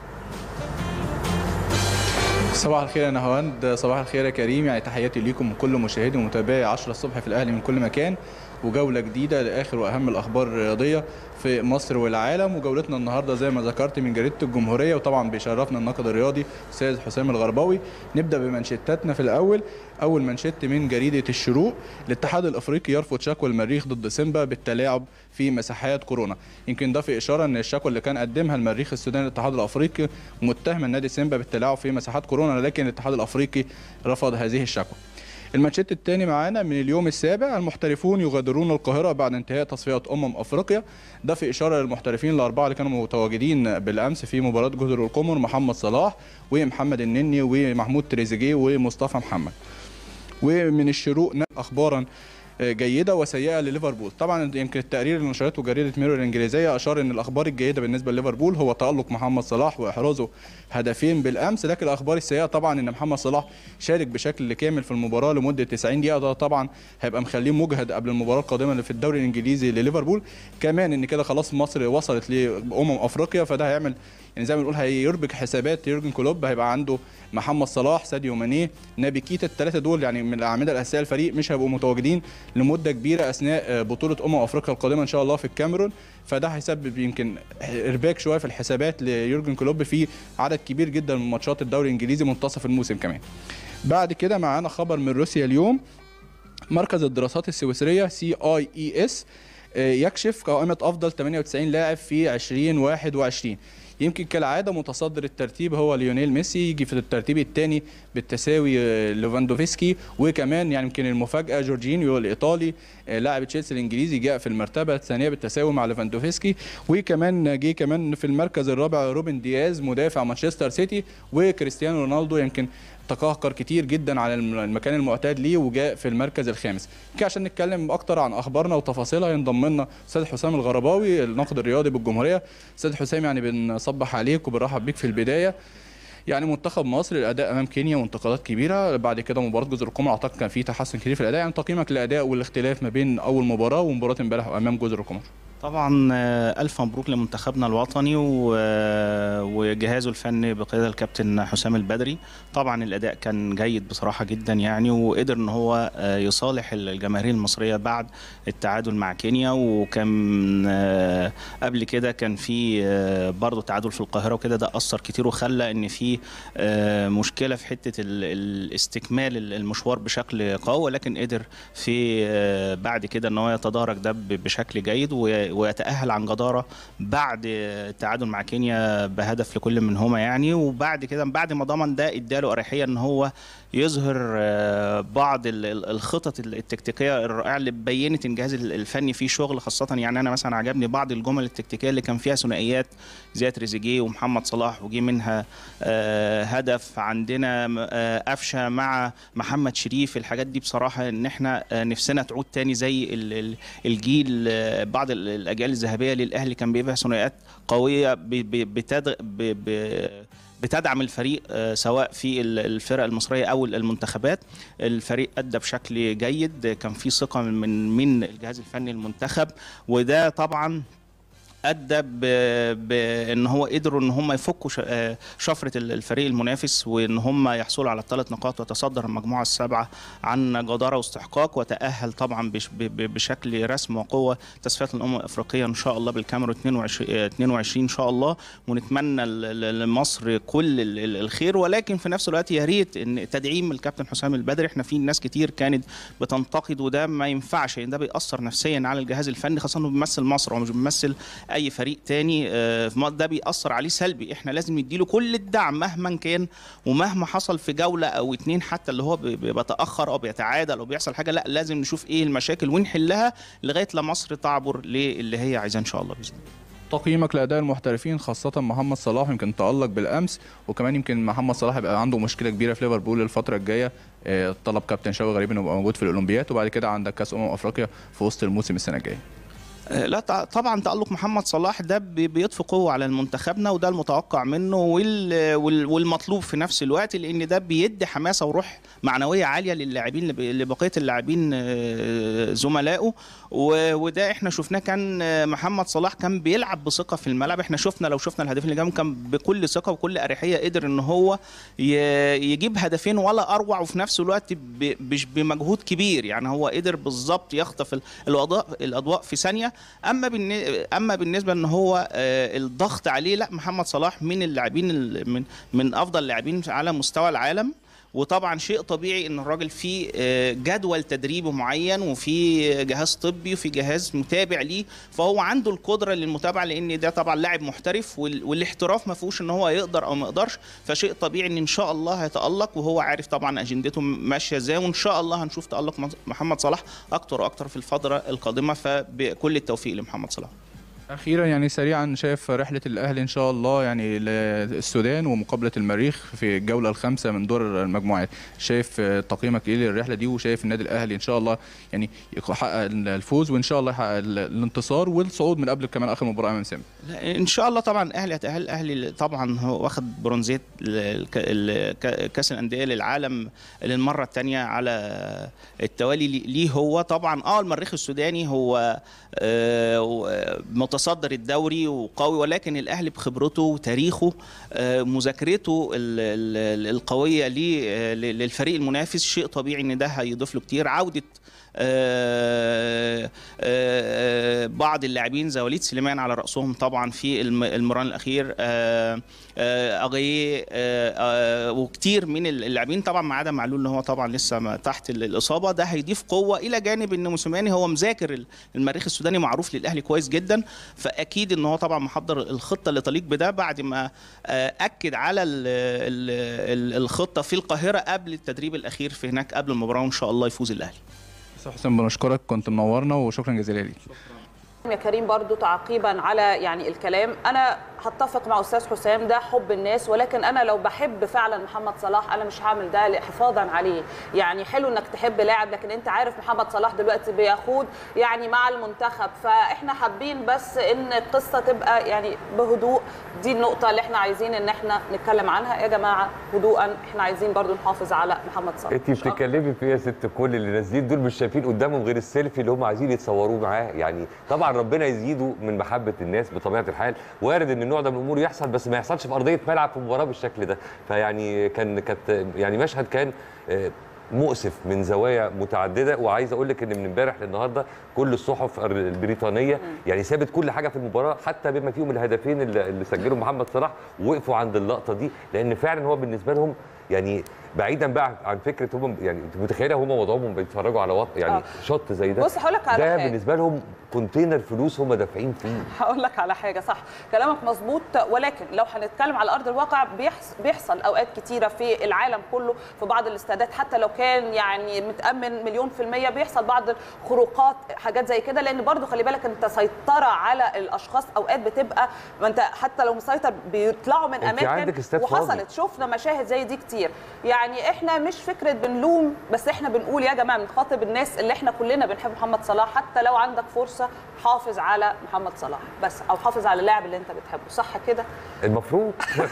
صباح الخير يا نهاوند صباح الخير يا كريم يعني تحياتي ليكم وكل مشاهدي ومتابعي 10 الصبح في الاهلي من كل مكان وجوله جديده لاخر واهم الاخبار الرياضيه في مصر والعالم وجولتنا النهارده زي ما ذكرت من جريده الجمهوريه وطبعا بيشرفنا الناقد الرياضي استاذ حسام الغرباوي نبدا بمنشتاتنا في الاول اول منشت من جريده الشروق الاتحاد الافريقي يرفض شكوى المريخ ضد سيمبا بالتلاعب في مساحات كورونا يمكن ده في اشاره ان الشكوى اللي كان قدمها المريخ السوداني للاتحاد الافريقي متهم النادي سيمبا بالتلاعب في مساحات كورونا لكن الاتحاد الافريقي رفض هذه الشكوى الماتشات الثاني معانا من اليوم السابع المحترفون يغادرون القاهرة بعد انتهاء تصفيات أمم أفريقيا ده في إشارة للمحترفين الأربعة اللي كانوا متواجدين بالأمس في مباراة جزر القمر محمد صلاح ومحمد النني ومحمود تريزيجيه ومصطفى محمد ومن الشروق أخبارا جيده وسيئه لليفربول طبعا يمكن التقرير اللي نشرته جريده ميرور الانجليزيه اشار ان الاخبار الجيده بالنسبه لليفربول هو تالق محمد صلاح واحرازه هدفين بالامس لكن الاخبار السيئه طبعا ان محمد صلاح شارك بشكل كامل في المباراه لمده 90 دقيقه ده طبعا هيبقى مخليه مجهد قبل المباراه القادمه اللي في الدوري الانجليزي لليفربول كمان ان كده خلاص مصر وصلت لامم افريقيا فده هيعمل يعني زي ما بنقول هيربك حسابات يورجن كلوب هيبقى عنده محمد صلاح ساديو ماني نبي كيتا الثلاثه دول يعني من الاعمده الاساسيه الفريق مش هيبقوا متواجدين لمده كبيره اثناء بطوله امم افريقيا القادمه ان شاء الله في الكاميرون فده هيسبب يمكن ارباك شويه في الحسابات ليورجن كلوب في عدد كبير جدا من ماتشات الدوري الانجليزي منتصف الموسم كمان بعد كده معانا خبر من روسيا اليوم مركز الدراسات السويسريه سي اي اي اس يكشف قائمه افضل 98 لاعب في 2021 يمكن كالعاده متصدر الترتيب هو ليونيل ميسي يجي في الترتيب الثاني بالتساوي ليفاندوفسكي وكمان يعني يمكن المفاجاه جورجينيو الايطالي لاعب تشيلسي الانجليزي جاء في المرتبه الثانيه بالتساوي مع ليفاندوفسكي وكمان جه كمان في المركز الرابع روبن دياز مدافع مانشستر سيتي وكريستيانو رونالدو يمكن تقهقر كتير جدا على المكان المعتاد ليه وجاء في المركز الخامس كده عشان نتكلم اكتر عن اخبارنا وتفاصيلها ينضم لنا استاذ حسام الغرباوي الناقد الرياضي بالجمهوريه استاذ حسام يعني بنصبح عليك وبنرحب بيك في البدايه يعني منتخب مصر الاداء امام كينيا وانتقادات كبيره بعد كده مباراه جزر القمر اعتقد كان في تحسن كتير في الاداء يعني تقييمك للاداء والاختلاف ما بين اول مباراه ومباراه امبارح امام جزر القمر طبعا ألف مبروك لمنتخبنا الوطني وجهازه الفني بقيادة الكابتن حسام البدري طبعا الأداء كان جيد بصراحة جدا يعني وقدر أن هو يصالح الجماهير المصرية بعد التعادل مع كينيا وكان قبل كده كان في برضه تعادل في القاهرة وكده ده أثر كتير وخلى أن في مشكلة في حتة الاستكمال المشوار بشكل قوي لكن قدر في بعد كده أن هو يتدارك ده بشكل جيد ويتأهل عن جدارة بعد التعادل مع كينيا بهدف لكل منهما يعني وبعد كده بعد ما ضمن ده اداله أريحية ان هو يظهر بعض الخطط التكتيكيه الرائعه اللي بينت ان الجهاز الفني فيه شغل خاصه يعني انا مثلا عجبني بعض الجمل التكتيكيه اللي كان فيها ثنائيات زي تريزيجيه ومحمد صلاح وجي منها هدف عندنا قفشه مع محمد شريف الحاجات دي بصراحه ان احنا نفسنا تعود تاني زي الجيل بعض الاجيال الذهبيه للاهلي كان بيبقى ثنائيات قويه بتدغ بتدعم الفريق سواء في الفرق المصريه او المنتخبات الفريق ادى بشكل جيد كان في ثقه من من الجهاز الفني المنتخب وده طبعا ادى ب- بان هو قدروا ان هم يفكوا ش- آه، شفره ال- الفريق المنافس وان هم يحصلوا على الثلاث نقاط وتصدر المجموعه السابعه عن جداره واستحقاق وتاهل طبعا بش- ب- ب- بشكل رسم وقوه تصفيات الامم الافريقيه ان شاء الله بالكاميرون 22 آه، 22 ان شاء الله ونتمنى ل- ل- لمصر كل ال- ال- الخير ولكن في نفس الوقت يا ريت ان تدعيم الكابتن حسام البدري احنا في ناس كتير كانت بتنتقد وده ما ينفعش لان ده بيأثر نفسيا على الجهاز الفني خاصه انه بيمثل مصر هو مش بيمثل اي فريق تاني آه، في مصر ده بيأثر عليه سلبي احنا لازم نديله كل الدعم مهما كان ومهما حصل في جوله او اتنين حتى اللي هو بي- بيتاخر او بيتعادل او بيحصل حاجه لا لازم نشوف ايه المشاكل ونحلها لغايه لما مصر تعبر للي هي عايزاه ان شاء الله باذن الله تقييمك لاداء المحترفين خاصه محمد صلاح يمكن تالق بالامس وكمان يمكن محمد صلاح يبقى عنده مشكله كبيره في ليفربول الفتره الجايه آه، طلب كابتن شوقي غريب انه يبقى موجود في الاولمبياد وبعد كده عندك كاس امم افريقيا في وسط الموسم السنه الجايه آه، لا تع- طبعا تألق محمد صلاح ده بي- بيضفي قوة على المنتخبنا وده المتوقع منه وال- وال- والمطلوب في نفس الوقت لأن ده بيدي حماسة وروح معنوية عالية للاعبين لب- لبقية اللاعبين آه، زملائه و- وده احنا شفناه كان آه، محمد صلاح كان بيلعب بثقة في الملعب احنا شفنا لو شفنا الهدفين اللي جابهم كان بكل ثقة وكل أريحية قدر ان هو ي- يجيب هدفين ولا أروع وفي نفس الوقت ب- مش بمجهود كبير يعني هو قدر بالظبط يخطف ال- الأضواء الأضواء في ثانية اما بالن- اما بالنسبه ان هو آه، الضغط عليه لا محمد صلاح من اللاعبين ال- من من افضل اللاعبين على مستوى العالم وطبعا شيء طبيعي ان الراجل فيه آه، جدول تدريبي معين وفي جهاز طبي وفي جهاز متابع ليه فهو عنده القدره للمتابعه لان ده طبعا لاعب محترف وال- والاحتراف ما فيهوش ان هو يقدر او ما يقدرش فشيء طبيعي ان ان شاء الله هيتالق وهو عارف طبعا اجندته ماشيه ازاي وان شاء الله هنشوف تالق محمد صلاح اكتر واكتر في الفتره القادمه فبكل التوفيق لمحمد صلاح اخيرا يعني سريعا شايف رحله الاهلي ان شاء الله يعني للسودان ومقابله المريخ في الجوله الخامسه من دور المجموعات شايف آه، تقييمك ايه للرحله دي وشايف النادي الاهلي ان شاء الله يعني يحقق الفوز وان شاء الله يحقق ال- الانتصار والصعود من قبل كمان اخر مباراه امام سامي لا، ان شاء الله طبعا الاهلي هيتاهل الاهلي طبعا هو واخد برونزيه الك- الك- كاس الانديه للعالم للمره الثانيه على التوالي لي- ليه هو طبعا اه المريخ السوداني هو آه، متصدر الدوري وقوي ولكن الاهلي بخبرته وتاريخه آه، مذاكرته ال- ال- القويه ليه آه، للفريق المنافس شيء طبيعي ان ده هيضيف له كتير عوده آه، آه، بعض اللاعبين زي وليد سليمان على راسهم طبعا في الم- المران الاخير آه، آه، اغاييه آه، آه، وكتير من اللاعبين طبعا ما عدا معلول اللي هو طبعا لسه ما تحت ال- الاصابه ده هيضيف قوه الى جانب ان موسيماني هو مذاكر ال- المريخ السوداني معروف للاهلي كويس جدا فاكيد ان هو طبعا محضر الخطه اللي تليق بده بعد ما آه، اكد على ال ال ال الخطه في القاهره قبل التدريب الاخير في هناك قبل المباراه وان شاء الله يفوز الاهلي استاذ حسام بنشكرك كنت منورنا وشكرا جزيلا ليك يا كريم برضو تعقيبا على يعني الكلام انا هتفق مع استاذ حسام ده حب الناس ولكن انا لو بحب فعلا محمد صلاح انا مش هعمل ده حفاظا عليه يعني حلو انك تحب لاعب لكن انت عارف محمد صلاح دلوقتي بيخوض يعني مع المنتخب فاحنا حابين بس ان القصه تبقى يعني بهدوء دي النقطه اللي احنا عايزين ان احنا نتكلم عنها يا جماعه هدوءا احنا عايزين برضو نحافظ على محمد صلاح انت مش أكتر. بتتكلمي في ايه يا ست كل اللي نازلين دول مش شايفين قدامهم غير السيلفي اللي هم عايزين يتصوروه معاه يعني طبعا ربنا يزيده من محبه الناس بطبيعه الحال وارد ان النوع ده من الامور يحصل بس ما يحصلش في ارضيه ملعب في مباراه بالشكل ده فيعني كان كانت يعني مشهد كان آه، مؤسف من زوايا متعدده وعايز اقول لك ان من امبارح للنهارده كل الصحف البريطانيه يعني سابت كل حاجه في المباراه حتى بما فيهم الهدفين اللي اللي سجلهم محمد صلاح وقفوا عند اللقطه دي لان فعلا هو بالنسبه لهم يعني بعيدا بقى عن فكره هم يعني انت متخيله هم وضعهم بيتفرجوا على وضع يعني آه. شط زي ده بص هقول لك على ده حاجة. بالنسبه لهم كونتينر فلوس هم دافعين فيه هقول لك على حاجه صح كلامك مظبوط ولكن لو هنتكلم على ارض الواقع بيحصل, بيحصل اوقات كتيره في العالم كله في بعض الاستادات حتى لو كان يعني متامن مليون في الميه بيحصل بعض الخروقات حاجات زي كده لان برضو خلي بالك انت سيطره على الاشخاص اوقات بتبقى ما انت حتى لو مسيطر بيطلعوا من انت اماكن عندك استاد فاضي. وحصلت شفنا مشاهد زي دي كتير يعني احنا مش فكره بنلوم بس احنا بنقول يا جماعه بنخاطب الناس اللي احنا كلنا بنحب محمد صلاح حتى لو عندك فرصه حافظ على محمد صلاح بس او حافظ على اللاعب اللي انت بتحبه صح كده المفروض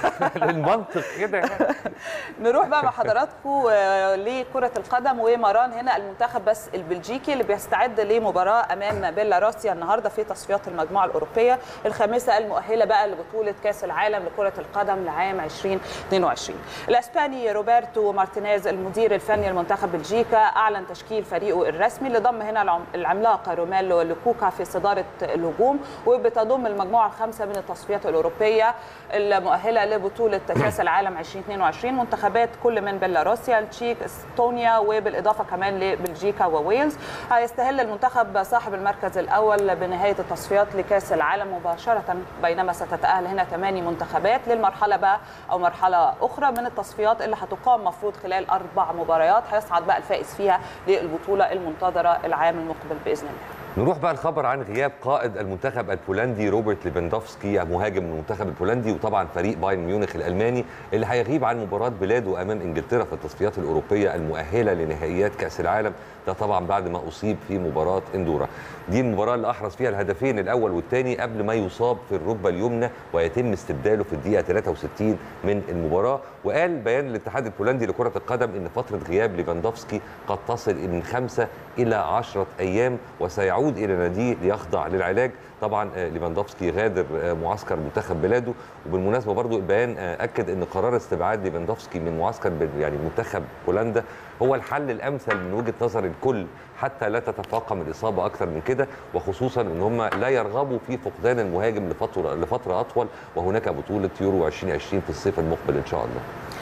المنطق كده يعني. نروح بقى مع حضراتكم آه، لكرة القدم ومران هنا المنتخب بس البلجيكي اللي بيستعد لمباراة أمام بيلاروسيا النهاردة في تصفيات المجموعة الأوروبية الخامسة المؤهلة بقى لبطولة كأس العالم لكرة القدم لعام 2022 الأسباني روبرتو مارتينيز المدير الفني لمنتخب بلجيكا أعلن تشكيل فريقه الرسمي اللي ضم هنا العم- العملاق روميلو لوكوكا في صدارة الهجوم وبتضم المجموعة الخامسة من التصفيات الأوروبية المؤهلة لبطولة كأس العالم 2022 منتخبات كل من بيلاروسيا التشيك استونيا وبالإضافة كمان لبلجيكا وويلز هيستهل المنتخب صاحب المركز الأول بنهاية التصفيات لكأس العالم مباشرة بينما ستتأهل هنا ثماني منتخبات للمرحلة بقى أو مرحلة أخرى من التصفيات اللي هتقام مفروض خلال أربع مباريات هيصعد بقى الفائز فيها للبطولة المنتظرة العام المقبل بإذن الله نروح بقى الخبر عن غياب قائد المنتخب البولندي روبرت ليفاندوفسكي مهاجم المنتخب البولندي وطبعا فريق بايرن ميونخ الالماني اللي هيغيب عن مباراه بلاده امام انجلترا في التصفيات الاوروبيه المؤهله لنهائيات كاس العالم ده طبعا بعد ما اصيب في مباراه اندورا دي المباراه اللي احرز فيها الهدفين الاول والثاني قبل ما يصاب في الركبه اليمنى ويتم استبداله في الدقيقه 63 من المباراه وقال بيان الاتحاد البولندي لكره القدم ان فتره غياب ليفاندوفسكي قد تصل من خمسه الى عشرة ايام وسيعود الى ناديه ليخضع للعلاج طبعا آه، ليفاندوفسكي غادر آه، معسكر منتخب بلاده وبالمناسبه برضو البيان آه، اكد ان قرار استبعاد ليفاندوفسكي من معسكر بل- يعني منتخب بولندا هو الحل الامثل من وجهه نظر الكل حتى لا تتفاقم الاصابه اكثر من كده وخصوصا ان هم لا يرغبوا في فقدان المهاجم لفتره لفتره اطول وهناك بطوله يورو 2020 في الصيف المقبل ان شاء الله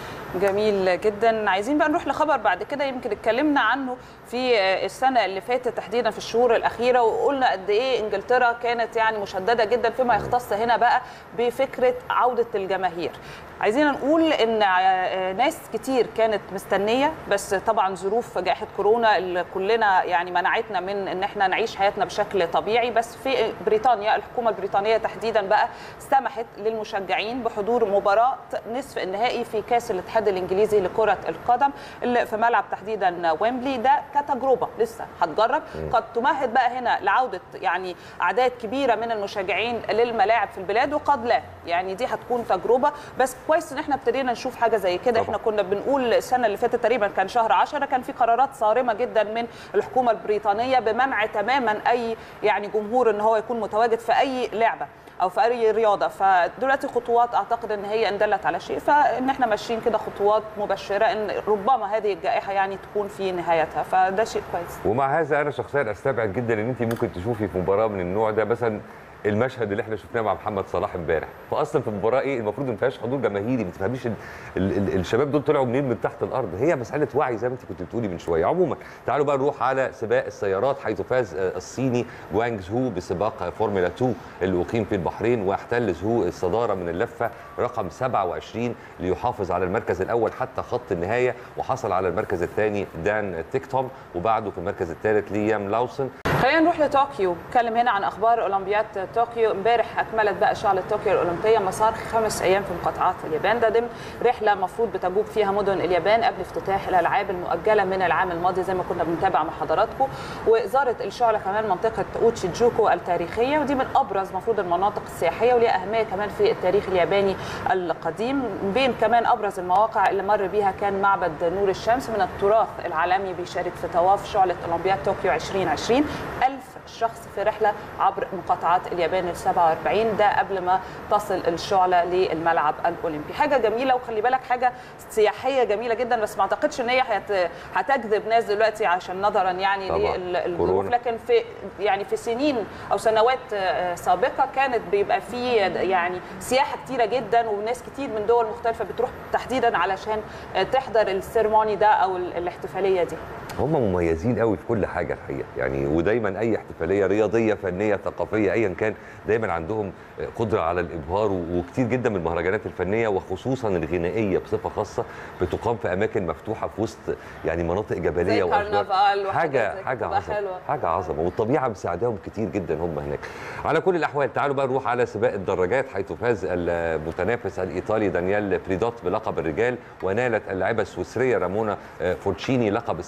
جميل جدا عايزين بقى نروح لخبر بعد كده يمكن اتكلمنا عنه في السنه اللي فاتت تحديدا في الشهور الاخيره وقلنا قد ايه انجلترا كانت يعني مشدده جدا فيما يختص هنا بقى بفكره عوده الجماهير عايزين نقول ان ناس كتير كانت مستنيه بس طبعا ظروف جائحه كورونا اللي كلنا يعني منعتنا من ان احنا نعيش حياتنا بشكل طبيعي بس في بريطانيا الحكومه البريطانيه تحديدا بقى سمحت للمشجعين بحضور مباراه نصف النهائي في كاس الاتحاد الانجليزي لكره القدم اللي في ملعب تحديدا ويمبلي ده كتجربه لسه هتجرب قد تمهد بقى هنا لعوده يعني اعداد كبيره من المشجعين للملاعب في البلاد وقد لا يعني دي هتكون تجربه بس كويس ان احنا ابتدينا نشوف حاجه زي كده طبعا. احنا كنا بنقول السنه اللي فاتت تقريبا كان شهر 10 كان في قرارات صارمه جدا من الحكومه البريطانيه بمنع تماما اي يعني جمهور ان هو يكون متواجد في اي لعبه او في اي رياضه فدلوقتي خطوات اعتقد ان هي ان دلت على شيء فان احنا ماشيين كده خطوات مبشره ان ربما هذه الجائحه يعني تكون في نهايتها فده شيء كويس ومع هذا انا شخصيا استبعد جدا ان انت ممكن تشوفي في مباراه من النوع ده مثلا المشهد اللي احنا شفناه مع محمد صلاح امبارح فاصلا في المباراه ايه المفروض ما فيهاش حضور جماهيري ما تفهميش ال ال ال الشباب دول طلعوا منين من تحت الارض هي مساله وعي زي ما انت كنت بتقولي من شويه عموما تعالوا بقى نروح على سباق السيارات حيث فاز آه، الصيني جوانج زهو بسباق فورمولا 2 اللي اقيم في البحرين واحتل زهو الصداره من اللفه رقم 27 ليحافظ على المركز الاول حتى خط النهايه وحصل على المركز الثاني دان تيكتوم وبعده في المركز الثالث ليام لاوسن خلينا نروح لطوكيو نتكلم هنا عن اخبار اولمبياد طوكيو امبارح اكملت بقى شعله طوكيو الاولمبيه مسار خمس ايام في مقاطعات اليابان ده ضمن رحله المفروض بتجوب فيها مدن اليابان قبل افتتاح الالعاب المؤجله من العام الماضي زي ما كنا بنتابع مع حضراتكم وزارت الشعله كمان منطقه اوتشيجوكو التاريخيه ودي من ابرز المفروض المناطق السياحيه وليها اهميه كمان في التاريخ الياباني القديم بين كمان ابرز المواقع اللي مر بيها كان معبد نور الشمس من التراث العالمي بيشارك في طواف شعله اولمبياد طوكيو 2020 ألف شخص في رحلة عبر مقاطعات اليابان ال 47 ده قبل ما تصل الشعلة للملعب الأولمبي حاجة جميلة وخلي بالك حاجة سياحية جميلة جدا بس ما أعتقدش إن هي هت- هتجذب ناس دلوقتي عشان نظرا يعني طبعاً. للظروف كورونا. لكن في يعني في سنين أو سنوات آه، سابقة كانت بيبقى في يعني سياحة كتيرة جدا وناس كتير من دول مختلفة بتروح تحديدا علشان آه، تحضر السيرموني ده أو ال- الاحتفالية دي هم مميزين قوي في كل حاجه الحقيقه يعني ودايما اي احتفاليه رياضيه فنيه ثقافيه ايا كان دايما عندهم قدره على الابهار وكتير جدا من المهرجانات الفنيه وخصوصا الغنائيه بصفه خاصه بتقام في اماكن مفتوحه في وسط يعني مناطق جبليه زي وأشجار. كرنفال وحاجات حاجه زي حاجه كده عظمه حلوة. حاجه عظمه والطبيعه مساعداهم كتير جدا هم هناك على كل الاحوال تعالوا بقى نروح على سباق الدراجات حيث فاز المتنافس الايطالي دانيال بريدوت بلقب الرجال ونالت اللاعبه السويسريه رامونا آه، فورتشيني لقب السيدات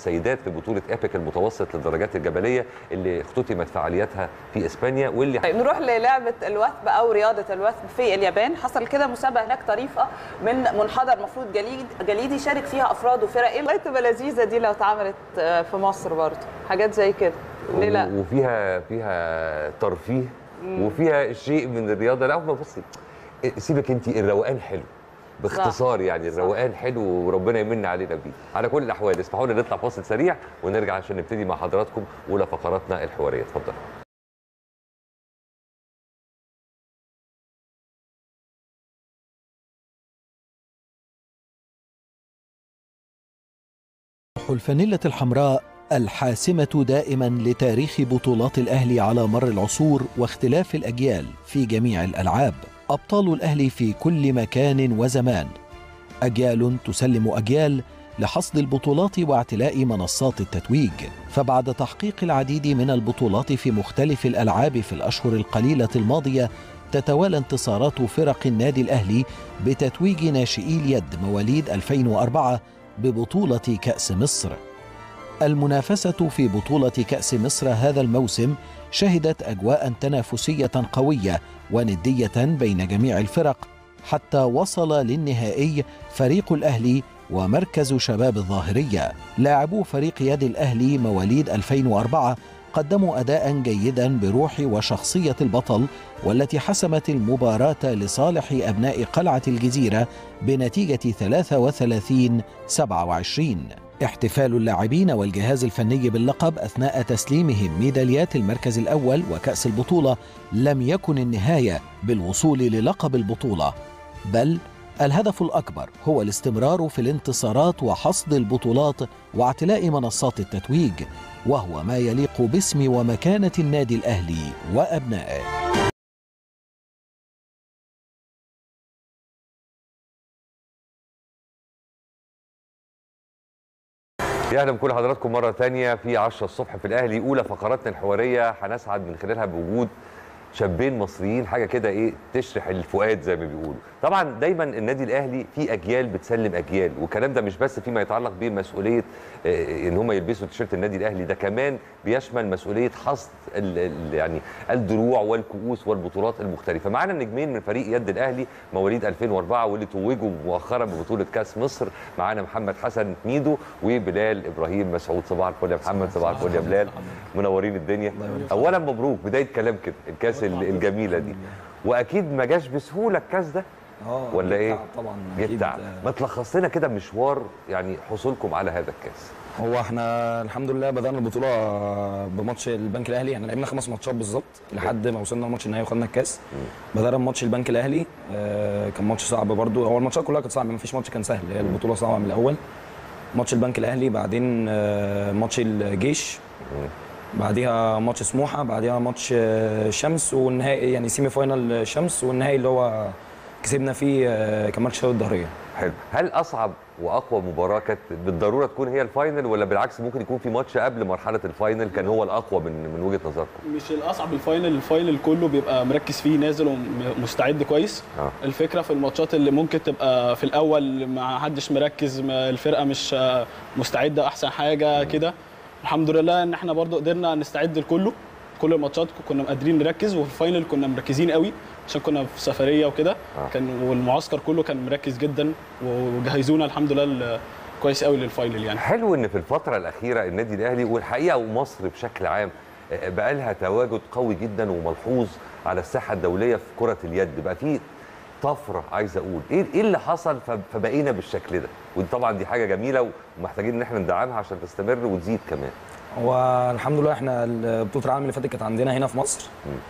في بطوله ايبك المتوسط للدرجات الجبليه اللي اختتمت فعالياتها في اسبانيا واللي طيب نروح للعبه الوثب او رياضه الوثب في اليابان حصل كده مسابقه هناك طريفه من منحدر مفروض جليد جليدي شارك فيها افراد وفرق ايه والله تبقى لذيذه دي لو اتعملت آه، في مصر برضه حاجات زي كده ليه لا و- وفيها فيها ترفيه وفيها شيء من الرياضه لا هم بصي سيبك انت الروقان حلو باختصار يعني الروقان حلو وربنا يمن علينا بيه على كل الاحوال اسمحوا لنا نطلع فاصل سريع ونرجع عشان نبتدي مع حضراتكم اولى فقراتنا الحواريه اتفضل الفانيلة الحمراء الحاسمة دائما لتاريخ بطولات الأهلي على مر العصور واختلاف الأجيال في جميع الألعاب أبطال الأهلي في كل مكان وزمان أجيال تسلم أجيال لحصد البطولات واعتلاء منصات التتويج فبعد تحقيق العديد من البطولات في مختلف الألعاب في الأشهر القليلة الماضية تتوالى انتصارات فرق النادي الأهلي بتتويج ناشئي اليد مواليد 2004 ببطولة كأس مصر. المنافسة في بطولة كأس مصر هذا الموسم شهدت أجواء تنافسية قوية وندية بين جميع الفرق حتى وصل للنهائي فريق الأهلي ومركز شباب الظاهرية. لاعبو فريق يد الأهلي مواليد 2004 قدموا أداء جيدا بروح وشخصية البطل والتي حسمت المباراة لصالح أبناء قلعة الجزيرة بنتيجة 33 27 احتفال اللاعبين والجهاز الفني باللقب أثناء تسليمهم ميداليات المركز الأول وكأس البطولة لم يكن النهاية بالوصول للقب البطولة بل الهدف الأكبر هو الاستمرار في الانتصارات وحصد البطولات واعتلاء منصات التتويج وهو ما يليق باسم ومكانة النادي الأهلي وأبنائه يا اهلا بكل حضراتكم مره تانية في 10 الصبح في الاهلي اولى فقراتنا الحواريه هنسعد من خلالها بوجود شابين مصريين حاجه كده ايه تشرح الفؤاد زي ما بيقولوا طبعا دايما النادي الاهلي في اجيال بتسلم اجيال والكلام ده مش بس فيما يتعلق بمسؤوليه آه، ان هم يلبسوا تيشيرت النادي الاهلي ده كمان بيشمل مسؤوليه حصد ال- ال- يعني الدروع والكؤوس والبطولات المختلفه معانا نجمين من فريق يد الاهلي مواليد 2004 واللي توجوا مؤخرا ببطوله كاس مصر معانا محمد حسن ميدو وبلال ابراهيم مسعود صباح الفل يا محمد صباح الفل يا بلال منورين الدنيا اولا مبروك بدايه كلام كده الكاس ال- الجميله دي واكيد ما جاش بسهوله الكاس ده اه ولا ايه؟ تعب طبعا جه أكيد. تعب ما تلخص لنا كده مشوار يعني حصولكم على هذا الكاس هو احنا الحمد لله بدانا البطوله بماتش البنك الاهلي احنا لعبنا خمس ماتشات بالظبط لحد ما وصلنا الماتش النهائي وخدنا الكاس بدانا بماتش البنك الاهلي آه، كان ماتش صعب برضو هو الماتشات كلها كانت صعبه ما فيش ماتش كان سهل هي البطوله صعبه من الاول ماتش البنك الاهلي بعدين آه، ماتش الجيش بعديها ماتش سموحه بعديها ماتش آه، شمس والنهائي يعني سيمي فاينال شمس والنهائي اللي هو كسبنا فيه آه، كان ماتش شباب الظهريه حلو هل اصعب واقوى مباراه كانت بالضروره تكون هي الفاينل ولا بالعكس ممكن يكون في ماتش قبل مرحله الفاينل كان هو الاقوى من من وجهه نظركم مش الاصعب الفاينل الفاينل كله بيبقى مركز فيه نازل ومستعد كويس اه الفكره في الماتشات اللي ممكن تبقى في الاول ما حدش مركز ما الفرقه مش آه، مستعده احسن حاجه كده الحمد لله ان احنا برضو قدرنا نستعد لكله كل الماتشات كنا قادرين نركز وفي الفاينل كنا مركزين قوي عشان كنا في سفريه وكده آه. كان والمعسكر كله كان مركز جدا وجهزونا الحمد لله ل- كويس قوي للفاينل يعني حلو ان في الفتره الاخيره النادي الاهلي والحقيقه ومصر بشكل عام آه، بقى لها تواجد قوي جدا وملحوظ على الساحه الدوليه في كره اليد بقى في طفره عايز اقول ايه ايه اللي حصل ف- فبقينا بالشكل ده ودي طبعا دي حاجه جميله ومحتاجين ان احنا ندعمها عشان تستمر وتزيد كمان هو الحمد لله احنا بطوله العالم اللي فاتت كانت عندنا هنا في مصر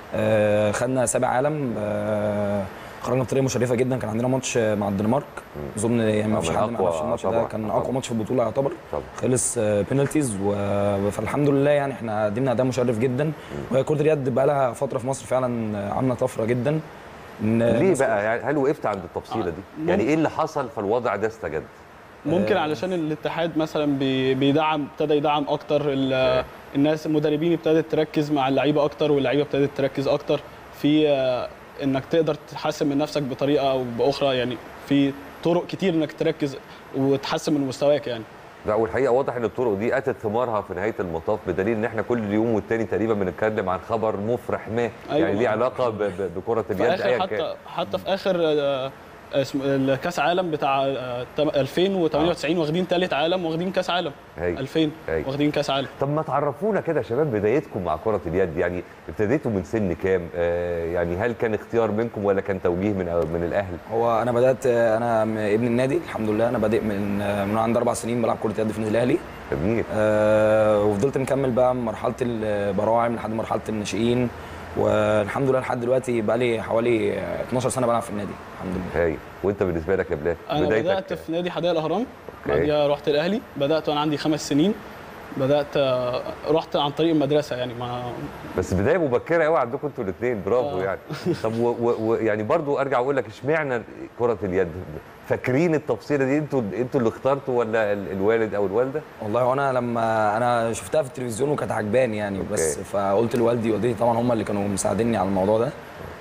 آه خدنا سابع عالم آه خرجنا بطريقه مشرفه جدا كان عندنا ماتش مع الدنمارك اظن يعني ما فيش من حد ما أقوى- يعرفش الماتش ده طبعاً، كان طبعاً. اقوى ماتش في البطوله يعتبر طبعا خلص بينالتيز فالحمد لله يعني احنا قدمنا اداء مشرف جدا وهي كره اليد بقى لها فتره في مصر فعلا عامله طفره جدا إن ليه الناس- بقى يعني هل وقفت عند التفصيله دي يعني ايه اللي حصل فالوضع ده استجد ممكن علشان الاتحاد مثلا بي- بيدعم ابتدى يدعم اكتر ال- الناس المدربين ابتدت تركز مع اللعيبه اكتر واللعيبه ابتدت تركز اكتر في آه، انك تقدر تحسن من نفسك بطريقه او باخرى يعني في طرق كتير انك تركز وتحسن من مستواك يعني لا والحقيقه واضح ان الطرق دي اتت ثمارها في نهايه المطاف بدليل ان احنا كل يوم والتاني تقريبا بنتكلم عن خبر مفرح ما أيوة. يعني ليه علاقه ب- ب- بكره في اليد اخر ايا كان حتى حتى في اخر آه، اسم الكاس عالم بتاع آه، تم- 2098 واخدين ثالث عالم واخدين كاس عالم هاي. 2000 هاي. واخدين كاس عالم طب ما تعرفونا كده يا شباب بدايتكم مع كرة اليد يعني ابتديتوا من سن كام؟ آه يعني هل كان اختيار منكم ولا كان توجيه من من الاهل؟ هو انا بدات انا م- ابن النادي الحمد لله انا بادئ من من عندي اربع سنين بلعب كره يد في النادي الاهلي جميل آه وفضلت مكمل بقى من مرحله البراعم لحد مرحله الناشئين والحمد لله لحد دلوقتي بقى لي حوالي 12 سنه بلعب في النادي الحمد لله هاي وانت بالنسبه لك يا بلال انا بدات في نادي حدائق الاهرام بعديها رحت الاهلي بدات وانا عندي خمس سنين بدات آه، رحت عن طريق المدرسه يعني ما بس بدايه مبكره قوي عندكم انتوا الاثنين برافو آه. يعني طب و و و يعني برضو ارجع اقول لك اشمعنى كره اليد؟ فاكرين التفصيله دي انتوا انتوا اللي اخترتوا ولا ال- الوالد او الوالده؟ والله وانا لما انا شفتها في التلفزيون وكانت عجباني يعني بس أوكي. فقلت لوالدي ووالدتي طبعا هم اللي كانوا مساعديني على الموضوع ده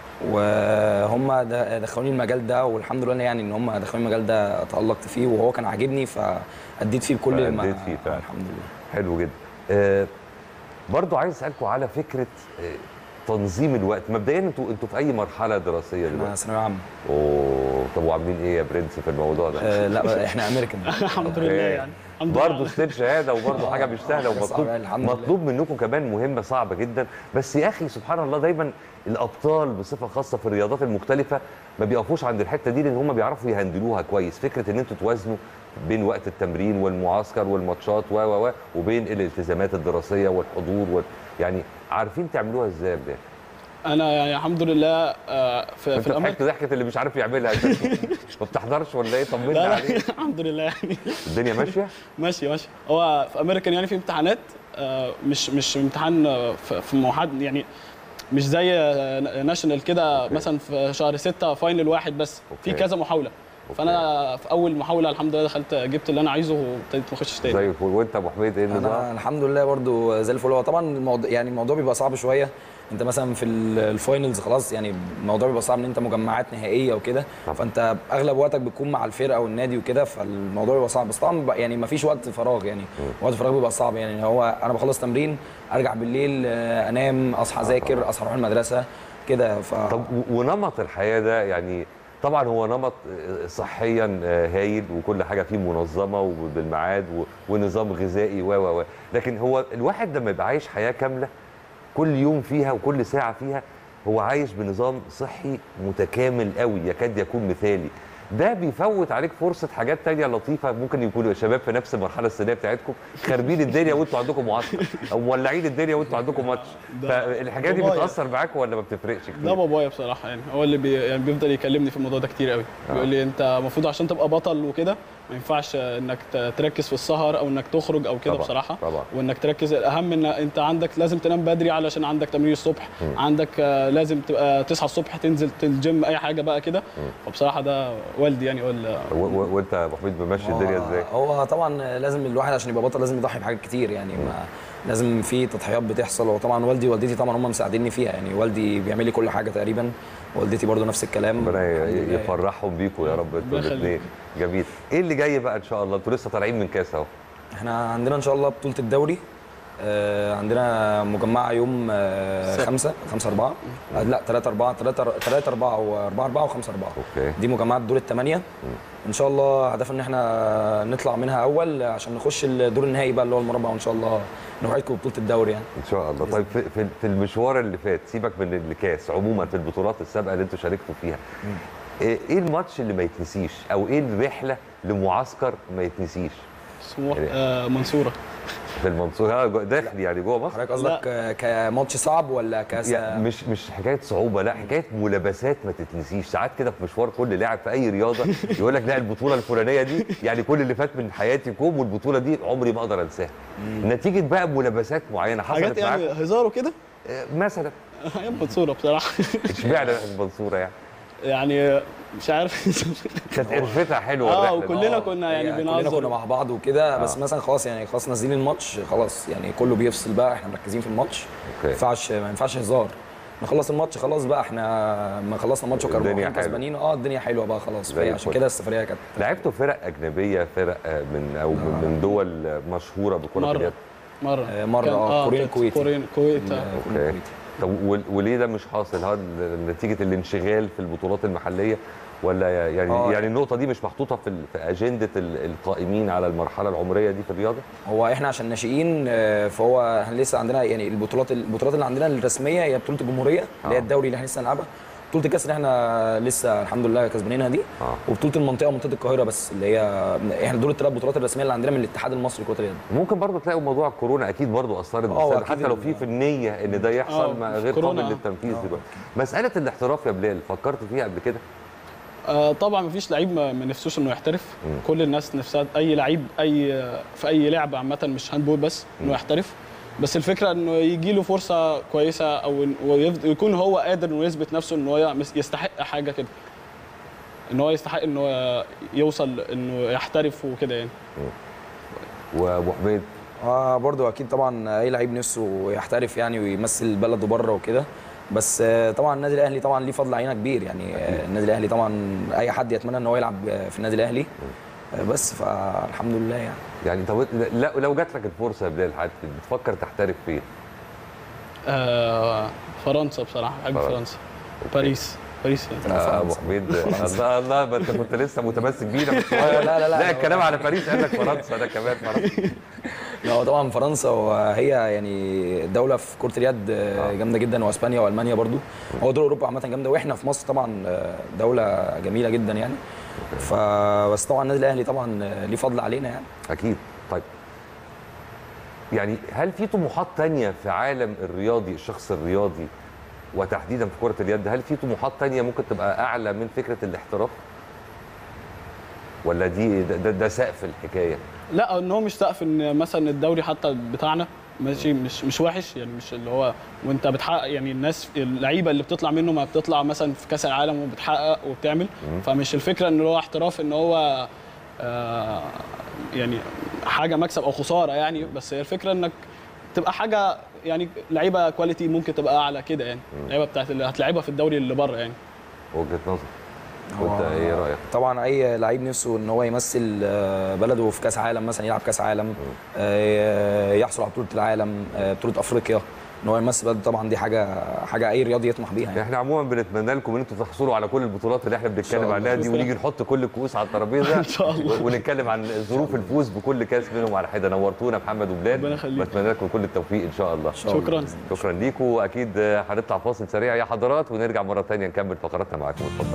وهم د- دخلوني المجال ده والحمد لله يعني ان هم دخلوني المجال ده تألقت فيه وهو كان عاجبني فأديت فيه بكل ما فأديت فيه فعلا. آه، الحمد لله حلو جدا آه برضو عايز اسالكم على فكره آه تنظيم الوقت مبدئيا انتوا انتوا في اي مرحله دراسيه احنا دلوقتي؟ ثانويه عامه اوه طب وعاملين ايه يا برنس في الموضوع ده؟ آه لا احنا امريكان الحمد لله يعني الحمد برضه لله ستيل شهاده وبرضه حاجه مش سهله حاجة ومطلوب صعبة، الحمد لله. مطلوب منكم كمان مهمه صعبه جدا بس يا اخي سبحان الله دايما الابطال بصفه خاصه في الرياضات المختلفه ما بيقفوش عند الحته دي لان هم بيعرفوا يهندلوها كويس فكره ان انتوا توازنوا بين وقت التمرين والمعسكر والماتشات و و و وبين الالتزامات الدراسيه والحضور وال... يعني عارفين تعملوها ازاي يا بلال؟ انا يعني الحمد لله آه، في, انت في الامر ضحكت ضحكه اللي مش عارف يعملها انت ما بتحضرش ولا ايه طمنا لا لا عليك الحمد لله يعني الدنيا ماشيه ماشي ماشي هو في امريكان يعني في امتحانات آه، مش مش امتحان آه، في في موحد يعني مش زي آه، ناشونال كده أوكي. مثلا في شهر ستة فاينل واحد بس في أوكي. كذا محاوله فانا في اول محاوله الحمد لله دخلت جبت اللي انا عايزه وابتديت ما اخشش تاني زي الفل وانت يا ابو حميد ايه النظام؟ انا الحمد لله برضو زي الفل هو طبعا الموضوع يعني الموضوع بيبقى صعب شويه انت مثلا في ال- الفاينلز خلاص يعني الموضوع بيبقى صعب ان انت مجمعات نهائيه وكده طبعا. فانت اغلب وقتك بتكون مع الفرقه والنادي وكده فالموضوع بيبقى صعب بس طبعا بقى- يعني ما فيش وقت فراغ يعني وقت الفراغ بيبقى صعب يعني هو انا بخلص تمرين ارجع بالليل آه، انام اصحى اذاكر اصحى اروح المدرسه كده ف طب و- ونمط الحياه ده يعني طبعا هو نمط آه، صحيا آه، هايل وكل حاجه فيه منظمه وبالميعاد و- ونظام غذائي و و و لكن هو الواحد لما يبقى عايش حياه كامله كل يوم فيها وكل ساعه فيها هو عايش بنظام صحي متكامل قوي يكاد يكون مثالي ده بيفوت عليك فرصه حاجات تانية لطيفه ممكن يكونوا شباب في نفس المرحله السنيه بتاعتكم خاربين الدنيا وانتوا عندكم معسكر او مولعين الدنيا وانتوا عندكم ماتش ده فالحاجات دي بابايا. بتاثر معاكم ولا ما بتفرقش ده كتير؟ بابايا بصراحه يعني هو اللي بي يعني بيفضل يكلمني في الموضوع ده كتير قوي بيقول لي انت المفروض عشان تبقى بطل وكده ما ينفعش انك ت- تركز في السهر او انك تخرج او كده طبعاً، بصراحه طبعاً. وانك تركز الاهم ان انت عندك لازم تنام بدري علشان عندك تمرين الصبح عندك آه، لازم تبقى تصحى الصبح تنزل الجيم اي حاجه بقى كده فبصراحه ده والدي يعني هو اللي و- و- وانت يا ابو حميد ممشي الدنيا هو- ازاي؟ هو طبعا لازم الواحد عشان يبقى بطل لازم يضحي بحاجات كتير يعني ما لازم في تضحيات بتحصل وطبعا والدي ووالدتي طبعا هم مساعديني فيها يعني والدي بيعمل لي كل حاجه تقريبا والدتي برضو نفس الكلام ربنا ي- الحمد لله. يفرحهم بيكم يا رب انتوا الله يخليك. الاثنين جميل ايه اللي جاي بقى ان شاء الله انتوا لسه طالعين من كاس اهو احنا عندنا ان شاء الله بطوله الدوري آه، عندنا مجمعه يوم آه، سبت. خمسة خمسة أربعة آه، لا ثلاثة أربعة ثلاثة ثلاثة أربعة وأربعة أربعة وخمسة أربعة اوكي دي مجمعات دور الثمانية إن شاء الله هدفنا إن احنا نطلع منها أول عشان نخش الدور النهائي بقى اللي هو المربع وإن شاء الله نوعدكم ببطولة الدوري يعني ان شاء الله طيب في, في, في المشوار اللي فات سيبك من الكاس عموما في البطولات السابقه اللي انتوا شاركتوا فيها ايه إيه الماتش اللي ما يتنسيش او ايه الرحله لمعسكر ما يتنسيش سموح آه منصوره في المنصوره آه، جو- داخل يعني جوه مصر حضرتك قصدك آه، كماتش صعب ولا كاس يعني مش مش حكايه صعوبه لا حكايه ملابسات ما تتنسيش ساعات كده في مشوار كل لاعب في اي رياضه يقول لك لا البطوله الفلانيه دي يعني كل اللي فات من حياتي كوم والبطوله دي عمري ما اقدر انساها نتيجه بقى ملابسات معينه حاجات حصلت يعني معاك هزار وكده مثلا ايام منصوره بصراحه اشمعنى المنصوره يعني يعني مش عارف كانت قرفتها حلوه اه الرحلة دي. وكلنا كنا يعني كلنا كنا بنهزر مع بعض وكده بس آه. مثلا خلاص يعني خلاص نازلين الماتش خلاص يعني كله بيفصل بقى احنا مركزين في الماتش ما اوكي ينفعش ما ينفعش هزار نخلص الماتش خلاص بقى احنا ما خلصنا الماتش وكانوا الدنيا رايحين حلوة. كسبانين اه الدنيا حلوه بقى خلاص زي فهي الفل. عشان كده السفريه كانت لعبتوا فرق اجنبيه فرق آه، من او من من دول مشهوره بكره مرة. اليد مره آه، مرة، كان- آه، كوريين كانت الكويتي. كوريين الكويت آه. اوكي طب ول- وليه ده مش حاصل هل نتيجه الانشغال في البطولات المحليه ولا يعني آه. يعني النقطه دي مش محطوطه في ال- في اجنده ال- القائمين على المرحله العمريه دي في الرياضه هو احنا عشان ناشئين آه، فهو احنا لسه عندنا يعني البطولات البطولات اللي عندنا الرسميه هي بطوله الجمهوريه اللي هي آه. الدوري اللي احنا لسه هنلعبها بطوله الكاس اللي احنا لسه الحمد لله كسبانينها دي آه. وبطوله المنطقه ومنطقه القاهره بس اللي هي احنا دول الثلاث بطولات الرسميه اللي عندنا من الاتحاد المصري لكره اليد ممكن برضو تلاقوا موضوع الكورونا اكيد برضو اثرت آه، بس أكيد حتى لو ال- في في النيه ان ده يحصل آه، ما في غير كورونا، قابل آه. للتنفيذ دلوقتي مساله الاحتراف يا بلال فكرت فيها قبل كده آه طبعا مفيش لعيب ما ما نفسوش انه يحترف كل الناس نفسها اي لعيب اي في اي لعبه عامه مش هاندبول بس انه يحترف بس الفكره انه يجي له فرصه كويسه او إن- ويف- ويكون هو قادر انه يثبت نفسه ان هو يعمل- يستحق حاجه كده ان هو يستحق انه يوصل انه يحترف وكده يعني وابو حميد اه برضو اكيد طبعا اي لعيب نفسه يحترف يعني ويمثل بلده بره وكده بس آه، طبعا النادي الاهلي طبعا ليه فضل علينا كبير يعني آه، النادي الاهلي طبعا اي حد يتمنى ان هو يلعب آه، في النادي الاهلي آه، بس فالحمد لله يعني يعني طب لا لو جات لك الفرصه يا بلال هت- بتفكر تحترف فين؟ آه فرنسا بصراحه بحب فرنسا. فرنسا باريس باريس يعني. آه، ابو حميد الله الله ما انت كنت لسه متمسك بينا من شويه لا، لا، لا. لا الكلام على باريس قال لك فرنسا انا كمان فرنسا لا هو طبعا فرنسا وهي يعني دوله في كره اليد آه، جامده جدا واسبانيا والمانيا برضو هو دول اوروبا عامه جامده واحنا في مصر طبعا آه، دوله جميله جدا يعني فبس طبعا النادي الاهلي طبعا آه، ليه فضل علينا يعني اكيد طيب يعني هل في طموحات تانية في عالم الرياضي الشخص الرياضي وتحديدا في كرة اليد هل في طموحات تانية ممكن تبقى أعلى من فكرة الاحتراف؟ ولا دي ده, ده, ده سقف الحكاية؟ لا ان هو مش سقف ان مثلا الدوري حتى بتاعنا ماشي مش مش وحش يعني مش اللي هو وانت بتحقق يعني الناس اللعيبه اللي بتطلع منه ما بتطلع مثلا في كاس العالم وبتحقق وبتعمل فمش الفكره ان هو احتراف ان هو آه يعني حاجه مكسب او خساره يعني بس هي الفكره انك تبقى حاجه يعني لعيبه كواليتي ممكن تبقى اعلى كده يعني اللعيبه بتاعت اللي هتلعبها في الدوري اللي بره يعني وجهة نظر وانت هو ايه رأيك؟ طبعا اي لعيب نفسه ان هو يمثل آه، بلده في كاس عالم مثلا يلعب كاس عالم آه، يحصل على بطوله العالم آه، بطوله افريقيا ان هو يمثل بلده طبعا دي حاجه حاجه اي رياضي يطمح بيها يعني احنا عموما بنتمنى لكم ان انتم تحصلوا على كل البطولات اللي احنا بنتكلم الله. عنها دي ونيجي نحط كل الكؤوس على الترابيزه إن شاء الله. ونتكلم عن ظروف الفوز بكل كاس منهم على حده نورتونا محمد وبلال ربنا يخليك. بتمنى لكم كل التوفيق ان شاء الله شكرا شكرا ليكم واكيد هنطلع فاصل سريع يا حضرات ونرجع مره ثانيه نكمل فقراتنا معاكم اتفضل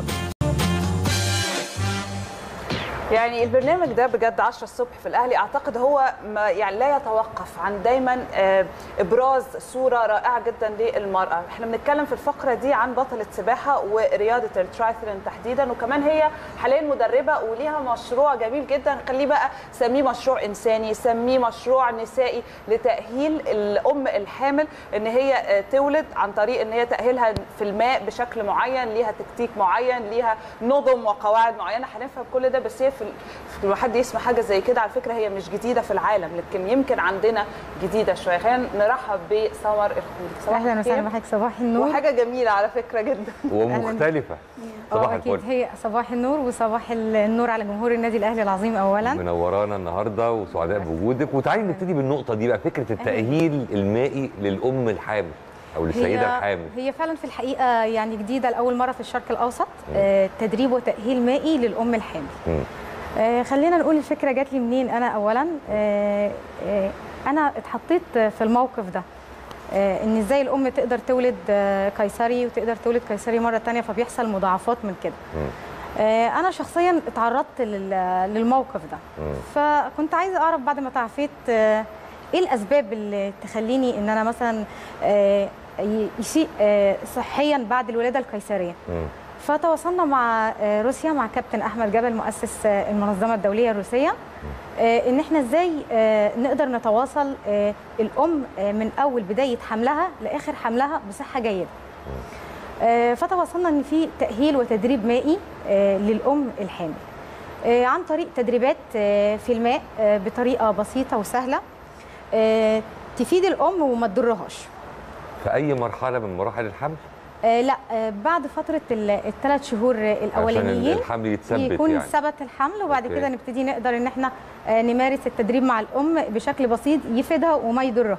يعني البرنامج ده بجد 10 الصبح في الاهلي اعتقد هو ما يعني لا يتوقف عن دايما آه، ابراز صوره رائعه جدا للمراه احنا بنتكلم في الفقره دي عن بطله سباحه ورياضه الترايثلون تحديدا وكمان هي حاليا مدربه وليها مشروع جميل جدا خليه بقى سميه مشروع انساني سميه مشروع نسائي لتاهيل الام الحامل ان هي آه، تولد عن طريق ان هي تاهيلها في الماء بشكل معين ليها تكتيك معين ليها نظم وقواعد معينه هنفهم كل ده بس هي في في- لما حد يسمع حاجه زي كده على فكره هي مش جديده في العالم لكن يمكن عندنا جديده شويه خلينا نرحب بسمر الخليل صباح اهلا الخير. وسهلا بحضرتك صباح النور وحاجه جميله على فكره جدا ومختلفه صباح اه اكيد الفل هي صباح النور وصباح النور على جمهور النادي الاهلي العظيم اولا منورانا النهارده وسعداء بوجودك وتعالي نبتدي بالنقطه دي بقى فكره التاهيل المائي للام الحامل او للسيده الحامل هي فعلا في الحقيقه يعني جديده لاول مره في الشرق الاوسط آه تدريب وتاهيل مائي للام الحامل مم. آه خلينا نقول الفكره جات لي منين انا اولا آه آه انا اتحطيت في الموقف ده آه ان ازاي الام تقدر تولد آه قيصري وتقدر تولد قيصري مره تانية فبيحصل مضاعفات من كده مم. آه، انا شخصيا اتعرضت لل- للموقف ده مم. فكنت عايزه اعرف بعد ما تعافيت آه، ايه الاسباب اللي تخليني ان انا مثلا آه، ي- يسيء آه، صحيا بعد الولاده القيصريه مم. فتواصلنا مع آه، روسيا مع كابتن احمد جبل مؤسس آه، المنظمه الدوليه الروسيه آه، ان احنا ازاي آه، نقدر نتواصل آه، الام آه، من اول بدايه حملها لاخر حملها بصحه جيده آه، فتواصلنا ان في تاهيل وتدريب مائي آه، للام الحامل آه، عن طريق تدريبات آه، في الماء آه، بطريقه بسيطه وسهله آه، تفيد الام وما تضرهاش في اي مرحله من مراحل الحمل آه لا آه بعد فتره الثلاث شهور آه، عشان الاولانيين الحمل يتثبت يكون يعني ثبت الحمل وبعد أوكي. كده نبتدي نقدر ان احنا آه، نمارس التدريب مع الام بشكل بسيط يفيدها وما يضرهاش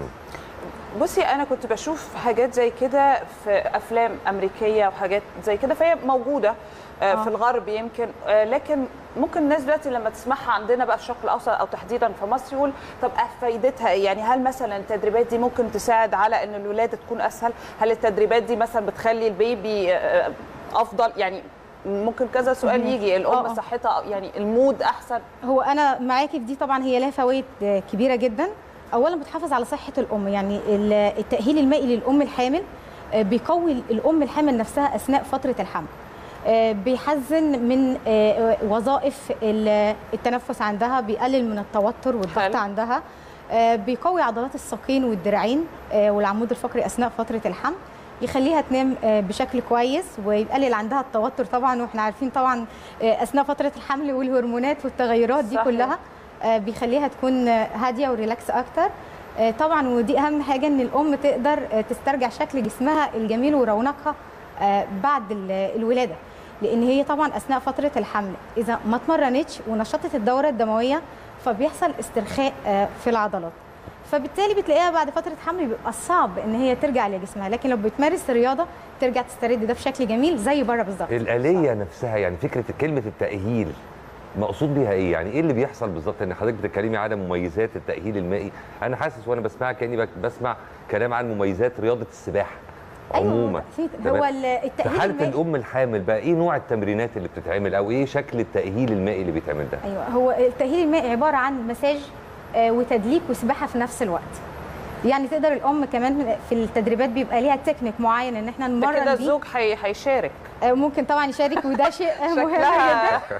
بصي انا كنت بشوف حاجات زي كده في افلام امريكيه وحاجات زي كده فهي موجوده آه، آه. في الغرب يمكن آه، لكن ممكن الناس دلوقتي لما تسمعها عندنا بقى في الشرق الاوسط او تحديدا في مصر يقول طب آه، فايدتها ايه يعني هل مثلا التدريبات دي ممكن تساعد على ان الولاده تكون اسهل هل التدريبات دي مثلا بتخلي البيبي آه، افضل يعني ممكن كذا سؤال مهم. يجي آه، الام آه. صحتها يعني المود احسن هو انا معاكي في دي طبعا هي لها فوائد آه، كبيره جدا اولا بتحافظ على صحه الام يعني ال- التاهيل المائي للام الحامل آه، بيقوي الام الحامل نفسها اثناء فتره الحمل آه، بيحسن من آه، وظائف ال- التنفس عندها بيقلل من التوتر والضغط حلو. عندها آه، بيقوي عضلات الساقين والدراعين آه، والعمود الفقري اثناء فتره الحمل يخليها تنام آه، بشكل كويس ويقلل عندها التوتر طبعا واحنا عارفين طبعا آه، اثناء فتره الحمل والهرمونات والتغيرات دي صحيح. كلها آه، بيخليها تكون آه، هاديه وريلاكس اكتر آه، طبعا ودي اهم حاجه ان الام تقدر آه، تسترجع شكل جسمها الجميل ورونقها آه، بعد ال- الولاده لان هي طبعا اثناء فتره الحمل اذا ما اتمرنتش ونشطت الدوره الدمويه فبيحصل استرخاء آه، في العضلات فبالتالي بتلاقيها بعد فتره حمل بيبقى صعب ان هي ترجع لجسمها لكن لو بتمارس الرياضه ترجع تسترد ده بشكل جميل زي بره بالظبط الآلية نفسها يعني فكرة كلمة التأهيل مقصود بيها ايه؟ يعني ايه اللي بيحصل بالظبط؟ ان حضرتك بتتكلمي على مميزات التأهيل المائي، أنا حاسس وأنا بسمعك كأني بك- بسمع كلام عن مميزات رياضة السباحة عموما أكيد. تمام؟ هو ال- في التاهيل حالة المائي الأم الحامل بقى ايه نوع التمرينات اللي بتتعمل أو ايه شكل التأهيل المائي اللي بيتعمل ده؟ ايوه هو التاهيل المائي عباره عن مساج آه، وتدليك وسباحه في نفس الوقت يعني تقدر الام كمان في التدريبات بيبقى ليها تكنيك معين ان احنا ده نمرن كده بيه الزوج هي- هيشارك آه، ممكن طبعا يشارك وده شيء آه، مهم شكلها جدا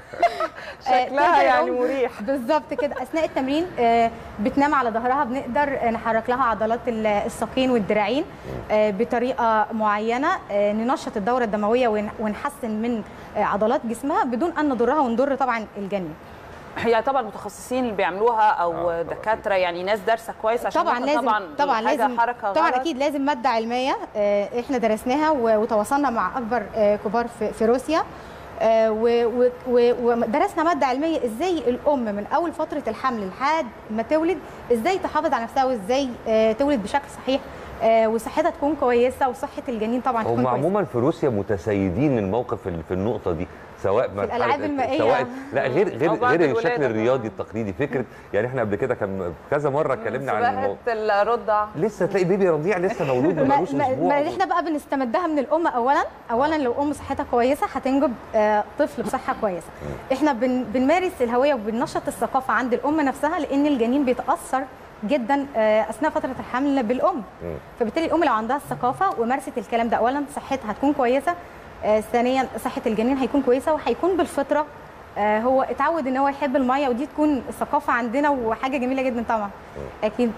شكلها تقدر يعني الأم- مريح بالظبط كده اثناء التمرين آه، بتنام على ظهرها بنقدر آه، نحرك لها عضلات ال- الساقين والدراعين آه، بطريقه معينه آه، ننشط الدوره الدمويه ون- ونحسن من آه، عضلات جسمها بدون ان نضرها ونضر طبعا الجنين هي طبعا متخصصين اللي بيعملوها او آه، طبعاً. دكاتره يعني ناس دارسه كويس عشان طبعا ممكن لازم طبعا طبعا حاجة لازم حركه طبعا غلط. اكيد لازم ماده علميه آه، احنا درسناها و- وتواصلنا مع اكبر آه، كبار في في روسيا آه، و- و- و- ودرسنا ماده علميه ازاي الام من اول فتره الحمل لحد ما تولد ازاي تحافظ على نفسها وازاي آه، تولد بشكل صحيح آه، وصحتها تكون كويسه وصحه الجنين طبعا تكون هم كويسه عموما في روسيا متسيدين الموقف في في النقطه دي سواء مرحلة- الألعاب المائية. سواء لا غير غير أو بعد غير الولادة الشكل طبعاً. الرياضي التقليدي فكره يعني احنا قبل كده كان كذا مره اتكلمنا عن الموضوع سباحه الرضع لسه تلاقي بيبي رضيع لسه مولود ما ما, بقالوش ما, اسبوع ما احنا بقى بنستمدها من الام اولا اولا لو ام صحتها كويسه هتنجب آه، طفل بصحه كويسه احنا بن بنمارس الهويه وبننشط الثقافه عند الام نفسها لان الجنين بيتاثر جدا آه، اثناء فتره الحمل بالام فبالتالي الام لو عندها الثقافه ومارست الكلام ده اولا صحتها هتكون كويسه آه، ثانيا صحه الجنين هيكون كويسه وهيكون بالفطره آه، هو اتعود ان هو يحب الميه ودي تكون ثقافه عندنا وحاجه جميله جدا طبعا اكيد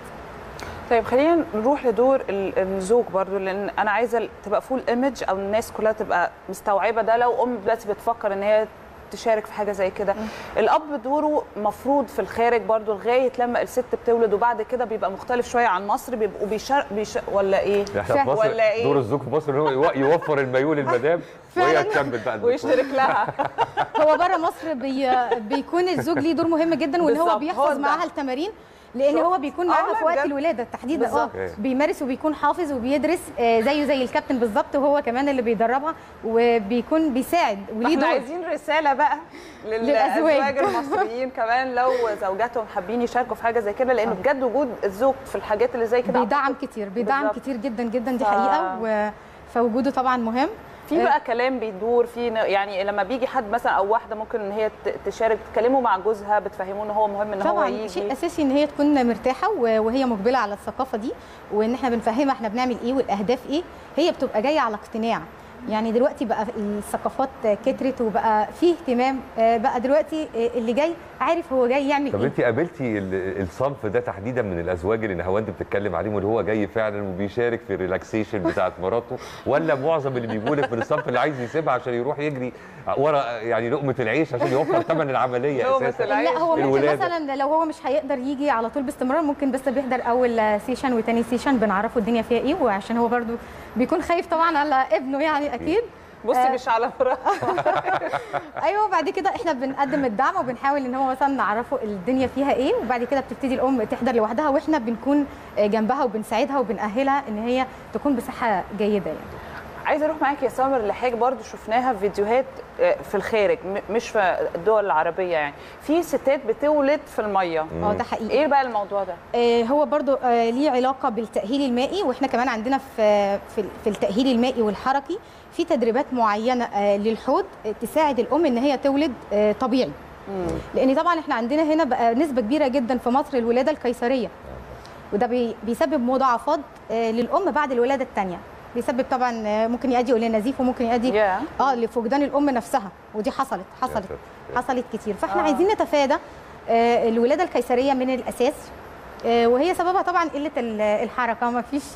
طيب خلينا نروح لدور ال- الزوج برضو لان انا عايزه تبقى فول ايمج او الناس كلها تبقى مستوعبه ده لو ام دلوقتي بتفكر ان هي تشارك في حاجه زي كده الاب دوره مفروض في الخارج برضو لغايه لما الست بتولد وبعد كده بيبقى مختلف شويه عن مصر بيبقوا بيشار بيش ولا ايه احنا في مصر ولا ايه دور الزوج في مصر ان هو يو- يوفر المايول للمدام وهي فعلاً. تكمل بقى الدكتور. ويشترك لها هو بره مصر بي بيكون الزوج ليه دور مهم جدا وان بالظبط، هو هو بيحفظ ده. معاها التمارين لان شفت؟ هو بيكون آه، معاها لا في وقت بجد. الولاده تحديدا اه بالظبط. بيمارس وبيكون حافظ وبيدرس آه، زيه زي الكابتن بالظبط وهو كمان اللي بيدربها وبيكون بيساعد وليه احنا دور عايزين رساله بقى للأزواج. للازواج المصريين كمان لو زوجاتهم حابين يشاركوا في حاجه زي كده لان بجد وجود الزوج في الحاجات اللي زي كده بيدعم كتير بيدعم بالظبط. كتير جدا جدا دي ف- حقيقه و... فوجوده طبعا مهم في بقى كلام بيدور في ن- يعني لما بيجي حد مثلا او واحده ممكن ان هي ت- تشارك تكلموا مع جوزها بتفهموه ان هو مهم ان هو طبعا يجي شيء اساسي ان هي تكون مرتاحه و- وهي مقبله على الثقافه دي وان احنا بنفهمها احنا بنعمل ايه والاهداف ايه هي بتبقى جايه على اقتناع يعني دلوقتي بقى الثقافات كترت وبقى فيه اهتمام آه، بقى دلوقتي آه، اللي جاي عارف هو جاي يعمل طب ايه انت قابلتي ال- الصنف ده تحديدا من الازواج اللي نهاوند بتتكلم عليهم اللي هو جاي فعلا وبيشارك في الريلاكسيشن بتاعت مراته ولا معظم اللي بيجوا لك من الصنف اللي عايز يسيبها عشان يروح يجري ورا يعني لقمه العيش عشان يوفر ثمن العمليه لقمة اساسا العيش. لا هو ممكن الولادة. مثلا لو هو مش هيقدر يجي على طول باستمرار ممكن بس بيحضر اول سيشن وتاني سيشن بنعرفه الدنيا فيها ايه وعشان هو برضو بيكون خايف طبعا على ابنه يعني اكيد بصي آه. مش على فراغ ايوه بعد كده احنا بنقدم الدعم وبنحاول ان هو مثلا نعرفه الدنيا فيها ايه وبعد كده بتبتدي الام تحضر لوحدها واحنا بنكون جنبها وبنساعدها وبنأهلها ان هي تكون بصحه جيده يعني عايزه اروح معاك يا سامر لحاجه برضو شفناها في فيديوهات آه، في الخارج م- مش في الدول العربيه يعني في ستات بتولد في الميه اه ده حقيقي ايه بقى الموضوع ده آه، هو برضو آه، ليه علاقة بالتأهيل المائي واحنا كمان عندنا في في في التأهيل المائي والحركي في تدريبات معينة آه، للحوض آه، تساعد الأم إن هي تولد آه، طبيعي لأن طبعا احنا عندنا هنا بقى نسبة كبيرة جدا في مصر الولادة القيصرية وده بي- بيسبب مضاعفات آه، للأم بعد الولادة الثانية بيسبب طبعا آه، ممكن يؤدي الى نزيف وممكن يؤدي ياه. اه لفقدان الام نفسها ودي حصلت حصلت ساتر. حصلت كتير فاحنا آه. عايزين نتفادى آه، الولاده القيصريه من الاساس آه، وهي سببها طبعا قله ال- الحركه ما فيش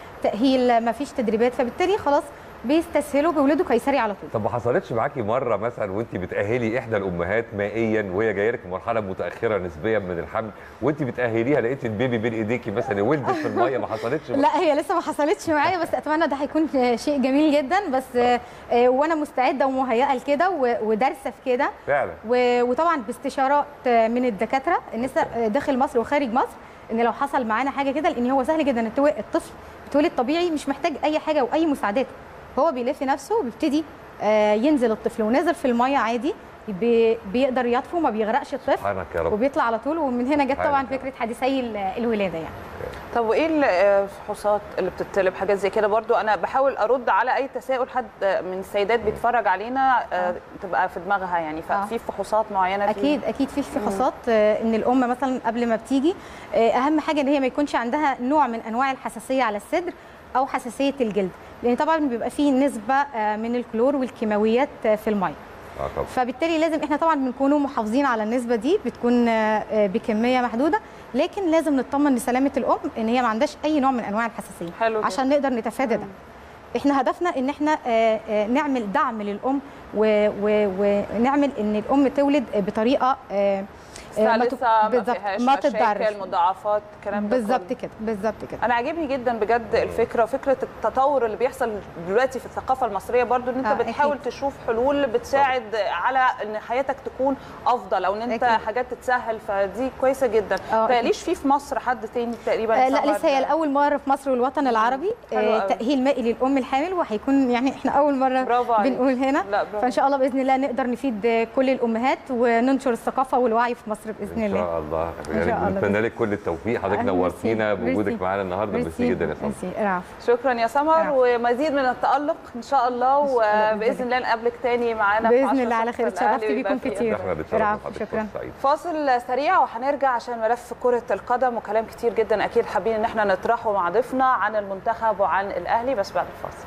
تاهيل ما فيش تدريبات فبالتالي خلاص بيستسهلوا بيولدوا قيصري على طول طب ما حصلتش معاكي مره مثلا وانت بتاهلي احدى الامهات مائيا وهي جايه لك في مرحله متاخره نسبيا من الحمل وانت بتاهليها لقيتي البيبي بين ايديكي مثلا ولدت في الميه ما حصلتش لا هي لسه ما حصلتش معايا بس اتمنى ده هيكون شيء جميل جدا بس آه، آه، وانا مستعده ومهيئه لكده و- ودارسه في كده فعلا و- وطبعا باستشارات من الدكاتره النساء داخل مصر وخارج مصر ان لو حصل معانا حاجه كده لان هو سهل جدا التو- الطفل بيتولد طبيعي مش محتاج اي حاجه واي مساعدات هو بيلف نفسه وبيبتدي آه، ينزل الطفل ونازل في الميه عادي بي- بيقدر يطفو ما بيغرقش الطفل سبحانك يا رب وبيطلع على طول ومن هنا جت طبعا سبحانك. فكره حديثي ال- الولاده يعني طب وايه الفحوصات اللي بتطلب حاجات زي كده برضو انا بحاول ارد على اي تساؤل حد من السيدات بيتفرج علينا آه، تبقى في دماغها يعني آه. ففي فحوصات معينه في اكيد اكيد في فحوصات آه، ان الام مثلا قبل ما بتيجي آه، اهم حاجه ان هي ما يكونش عندها نوع من انواع الحساسيه على الصدر او حساسيه الجلد لان طبعا بيبقى فيه نسبه آه، من الكلور والكيماويات آه، في الميه اه طبعا فبالتالي لازم احنا طبعا بنكونوا محافظين على النسبه دي بتكون آه، آه، بكميه محدوده لكن لازم نطمن لسلامه الام ان هي ما عندهاش اي نوع من انواع الحساسيه حلو جدا. عشان نقدر نتفادى ده احنا هدفنا ان احنا آه، آه، نعمل دعم للام و- و- ونعمل ان الام تولد بطريقه آه، آه، ما تك- ثالثه ما بالظبط فيهاش ما مشاكل تتضرش مضاعفات الكلام ده بالظبط كله. كده بالظبط كده انا عاجبني جدا بجد الفكره وفكره التطور اللي بيحصل دلوقتي في الثقافه المصريه برضو ان انت آه، بتحاول أكيد. تشوف حلول بتساعد على ان حياتك تكون افضل او ان انت أكيد. حاجات تتسهل فدي كويسه جدا آه، فليش في في مصر حد تاني تقريبا آه لا يصور لسه هي ده؟ لاول مره في مصر والوطن العربي حلو آه قوي. تاهيل مائي للام الحامل وهيكون يعني احنا اول مره برافو عليك. بنقول هنا لا، برافو. فان شاء الله باذن الله نقدر نفيد آه، كل الامهات وننشر الثقافه والوعي في مصر باذن ان الله شاء الله إن شاء يعني الله. بنتمنى لك كل التوفيق حضرتك آه، نورتينا ميرسي. بوجودك ميرسي. معانا النهارده ميرسي جدا يا سمر ميرسي العفو شكرا يا سمر العفو. ومزيد من التالق ان شاء الله الله وباذن الله نقابلك تاني معانا في باذن 10 الله على خير الصبح اتشرفت الأهلي بيكم ويبقى فيه كتير احنا بنتشرف العفو بحضرتك شكرا فرصة سعيدة. فاصل سريع وهنرجع عشان ملف كرة القدم وكلام كتير جدا أكيد حابين إن احنا نطرحه مع ضيفنا عن المنتخب وعن الأهلي بس بعد الفاصل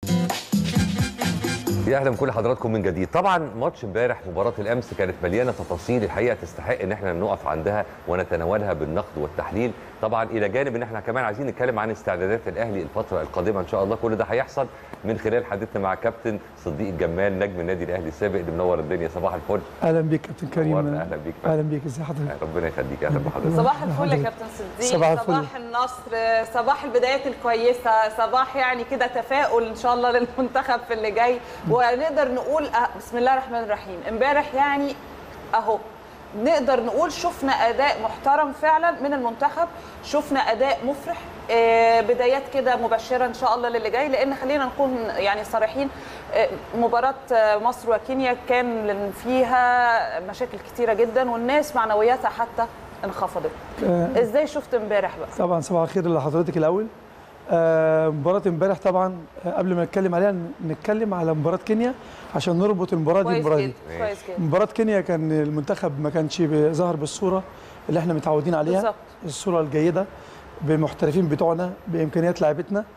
يا اهلا بكل حضراتكم من جديد طبعا ماتش امبارح مباراه الامس كانت مليانه تفاصيل الحقيقه تستحق ان احنا نقف عندها ونتناولها بالنقد والتحليل طبعا الى جانب ان احنا كمان عايزين نتكلم عن استعدادات الاهلي الفتره القادمه ان شاء الله كل ده هيحصل من خلال حديثنا مع كابتن صديق الجمال نجم النادي الاهلي السابق اللي منور الدنيا صباح الفل اهلا بيك كابتن كريم نورنا، أهلا بيك. اهلا بيك ازي حضرتك ربنا يخليك اهلا بحضرتك صباح الفل يا كابتن صديق صباح الفل. صباح النصر صباح البدايات الكويسة صباح يعني كده تفاؤل إن شاء الله للمنتخب في اللي جاي ونقدر نقول أه بسم الله الرحمن الرحيم امبارح يعني أهو نقدر نقول شفنا أداء محترم فعلا من المنتخب شفنا أداء مفرح آه، بدايات كده مبشرة إن شاء الله للي جاي لأن خلينا نكون يعني صريحين آه، مباراة آه، مصر وكينيا كان فيها مشاكل كتيرة جدا والناس معنوياتها حتى انخفضت آه، ازاي شفت امبارح بقى طبعا صباح الخير لحضرتك الاول آه، مباراة امبارح طبعا آه، قبل ما نتكلم عليها نتكلم على مباراة كينيا عشان نربط المباراة دي كويس بالمباراة جدا دي كويس جدا مباراة كينيا كان المنتخب ما كانش ظهر بالصورة اللي احنا متعودين عليها بالظبط الصورة الجيدة بمحترفين بتوعنا بإمكانيات لاعبتنا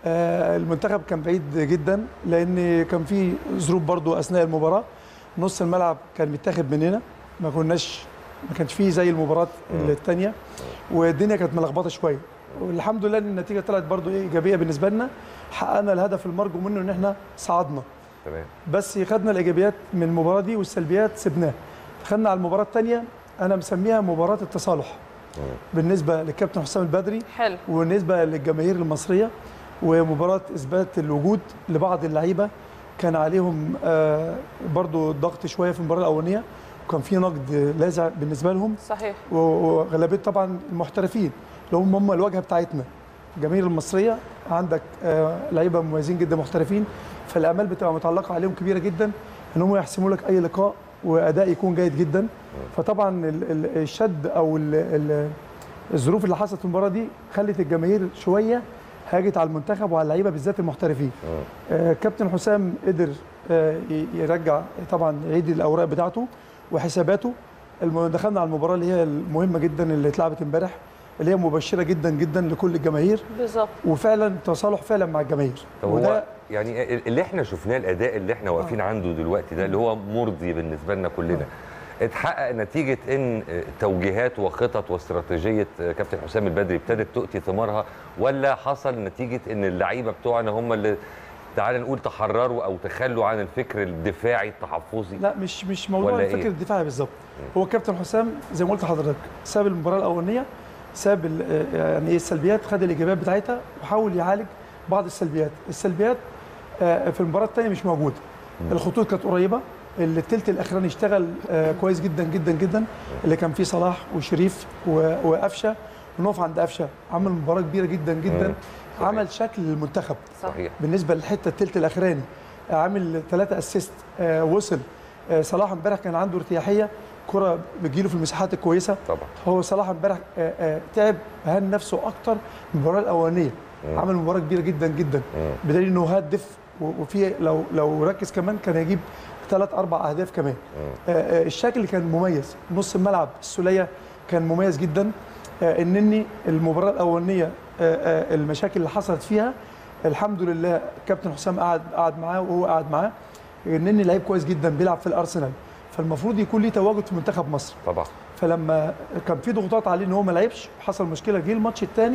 آه، المنتخب كان بعيد جدا لان كان في ظروف برضو اثناء المباراه نص الملعب كان متاخد مننا ما كناش ما كانش فيه زي المباراه الثانيه والدنيا كانت ملخبطه شويه والحمد لله ان النتيجه طلعت برضو ايه ايجابيه بالنسبه لنا حققنا الهدف المرجو منه ان احنا صعدنا تمام بس خدنا الايجابيات من المباراه دي والسلبيات سبناها دخلنا على المباراه الثانيه انا مسميها مباراه التصالح بالنسبه للكابتن حسام البدري حلو وبالنسبه للجماهير المصريه ومباراه اثبات الوجود لبعض اللعيبه كان عليهم آه، برضو ضغط شويه في المباراه الاولانيه وكان في نقد لاذع بالنسبه لهم صحيح و- وغالبيه طبعا المحترفين اللي هم هم الواجهه بتاعتنا الجماهير المصريه عندك آه، لعيبه مميزين جدا محترفين فالامال بتبقى متعلقه عليهم كبيره جدا ان هم يحسموا لك اي لقاء واداء يكون جيد جدا فطبعا ال- ال- الشد او ال- ال- الظروف اللي حصلت في المباراه دي خلت الجماهير شويه هاجت على المنتخب وعلى اللعيبه بالذات المحترفين آه، كابتن حسام قدر آه، ي- يرجع طبعا يعيد الاوراق بتاعته وحساباته الم- دخلنا على المباراه اللي هي المهمه جدا اللي اتلعبت امبارح اللي هي مبشره جدا جدا لكل الجماهير بالظبط وفعلا تصالح فعلا مع الجماهير طب هو يعني اللي احنا شفناه الاداء اللي احنا واقفين عنده دلوقتي ده اللي هو مرضي بالنسبه لنا كلنا اتحقق نتيجه ان توجيهات وخطط واستراتيجيه كابتن حسام البدري ابتدت تؤتي ثمارها ولا حصل نتيجه ان اللعيبه بتوعنا هم اللي تعال نقول تحرروا او تخلوا عن الفكر الدفاعي التحفظي لا مش مش موضوع ولا الفكر إيه؟ الدفاعي بالظبط هو كابتن حسام زي ما قلت لحضرتك ساب المباراه الاولانيه ساب ال- آه، يعني ايه السلبيات خد الايجابيات بتاعتها وحاول يعالج بعض السلبيات السلبيات آه، في المباراه الثانيه مش موجوده الخطوط كانت قريبه التلت الاخراني اشتغل آه، كويس جدا جدا جدا اللي كان فيه صلاح وشريف و- وقفشه ونقف عند قفشه عمل مباراه كبيره جدا جدا مم. صحيح. عمل شكل للمنتخب صحيح بالنسبه للحته الثلث الاخراني عامل ثلاثه اسيست آه وصل آه صلاح امبارح كان عنده ارتياحيه كره بتجيله في المساحات الكويسه طبعا هو صلاح امبارح آه آه تعب هان نفسه اكتر من المباراه الاولانيه مم. عمل مباراه كبيره جدا جدا مم. بدليل انه هدف و- وفي لو لو ركز كمان كان هيجيب ثلاث اربع اهداف كمان مم. آه، آه، الشكل كان مميز نص الملعب السوليه كان مميز جدا آه، النني المباراه الاولانيه آه، آه، المشاكل اللي حصلت فيها الحمد لله كابتن حسام قعد قعد معاه وهو قعد معاه النني لعيب كويس جدا بيلعب في الارسنال فالمفروض يكون ليه تواجد في منتخب مصر طبعا فلما كان في ضغوطات عليه ان هو ما لعبش حصل مشكله جه الماتش الثاني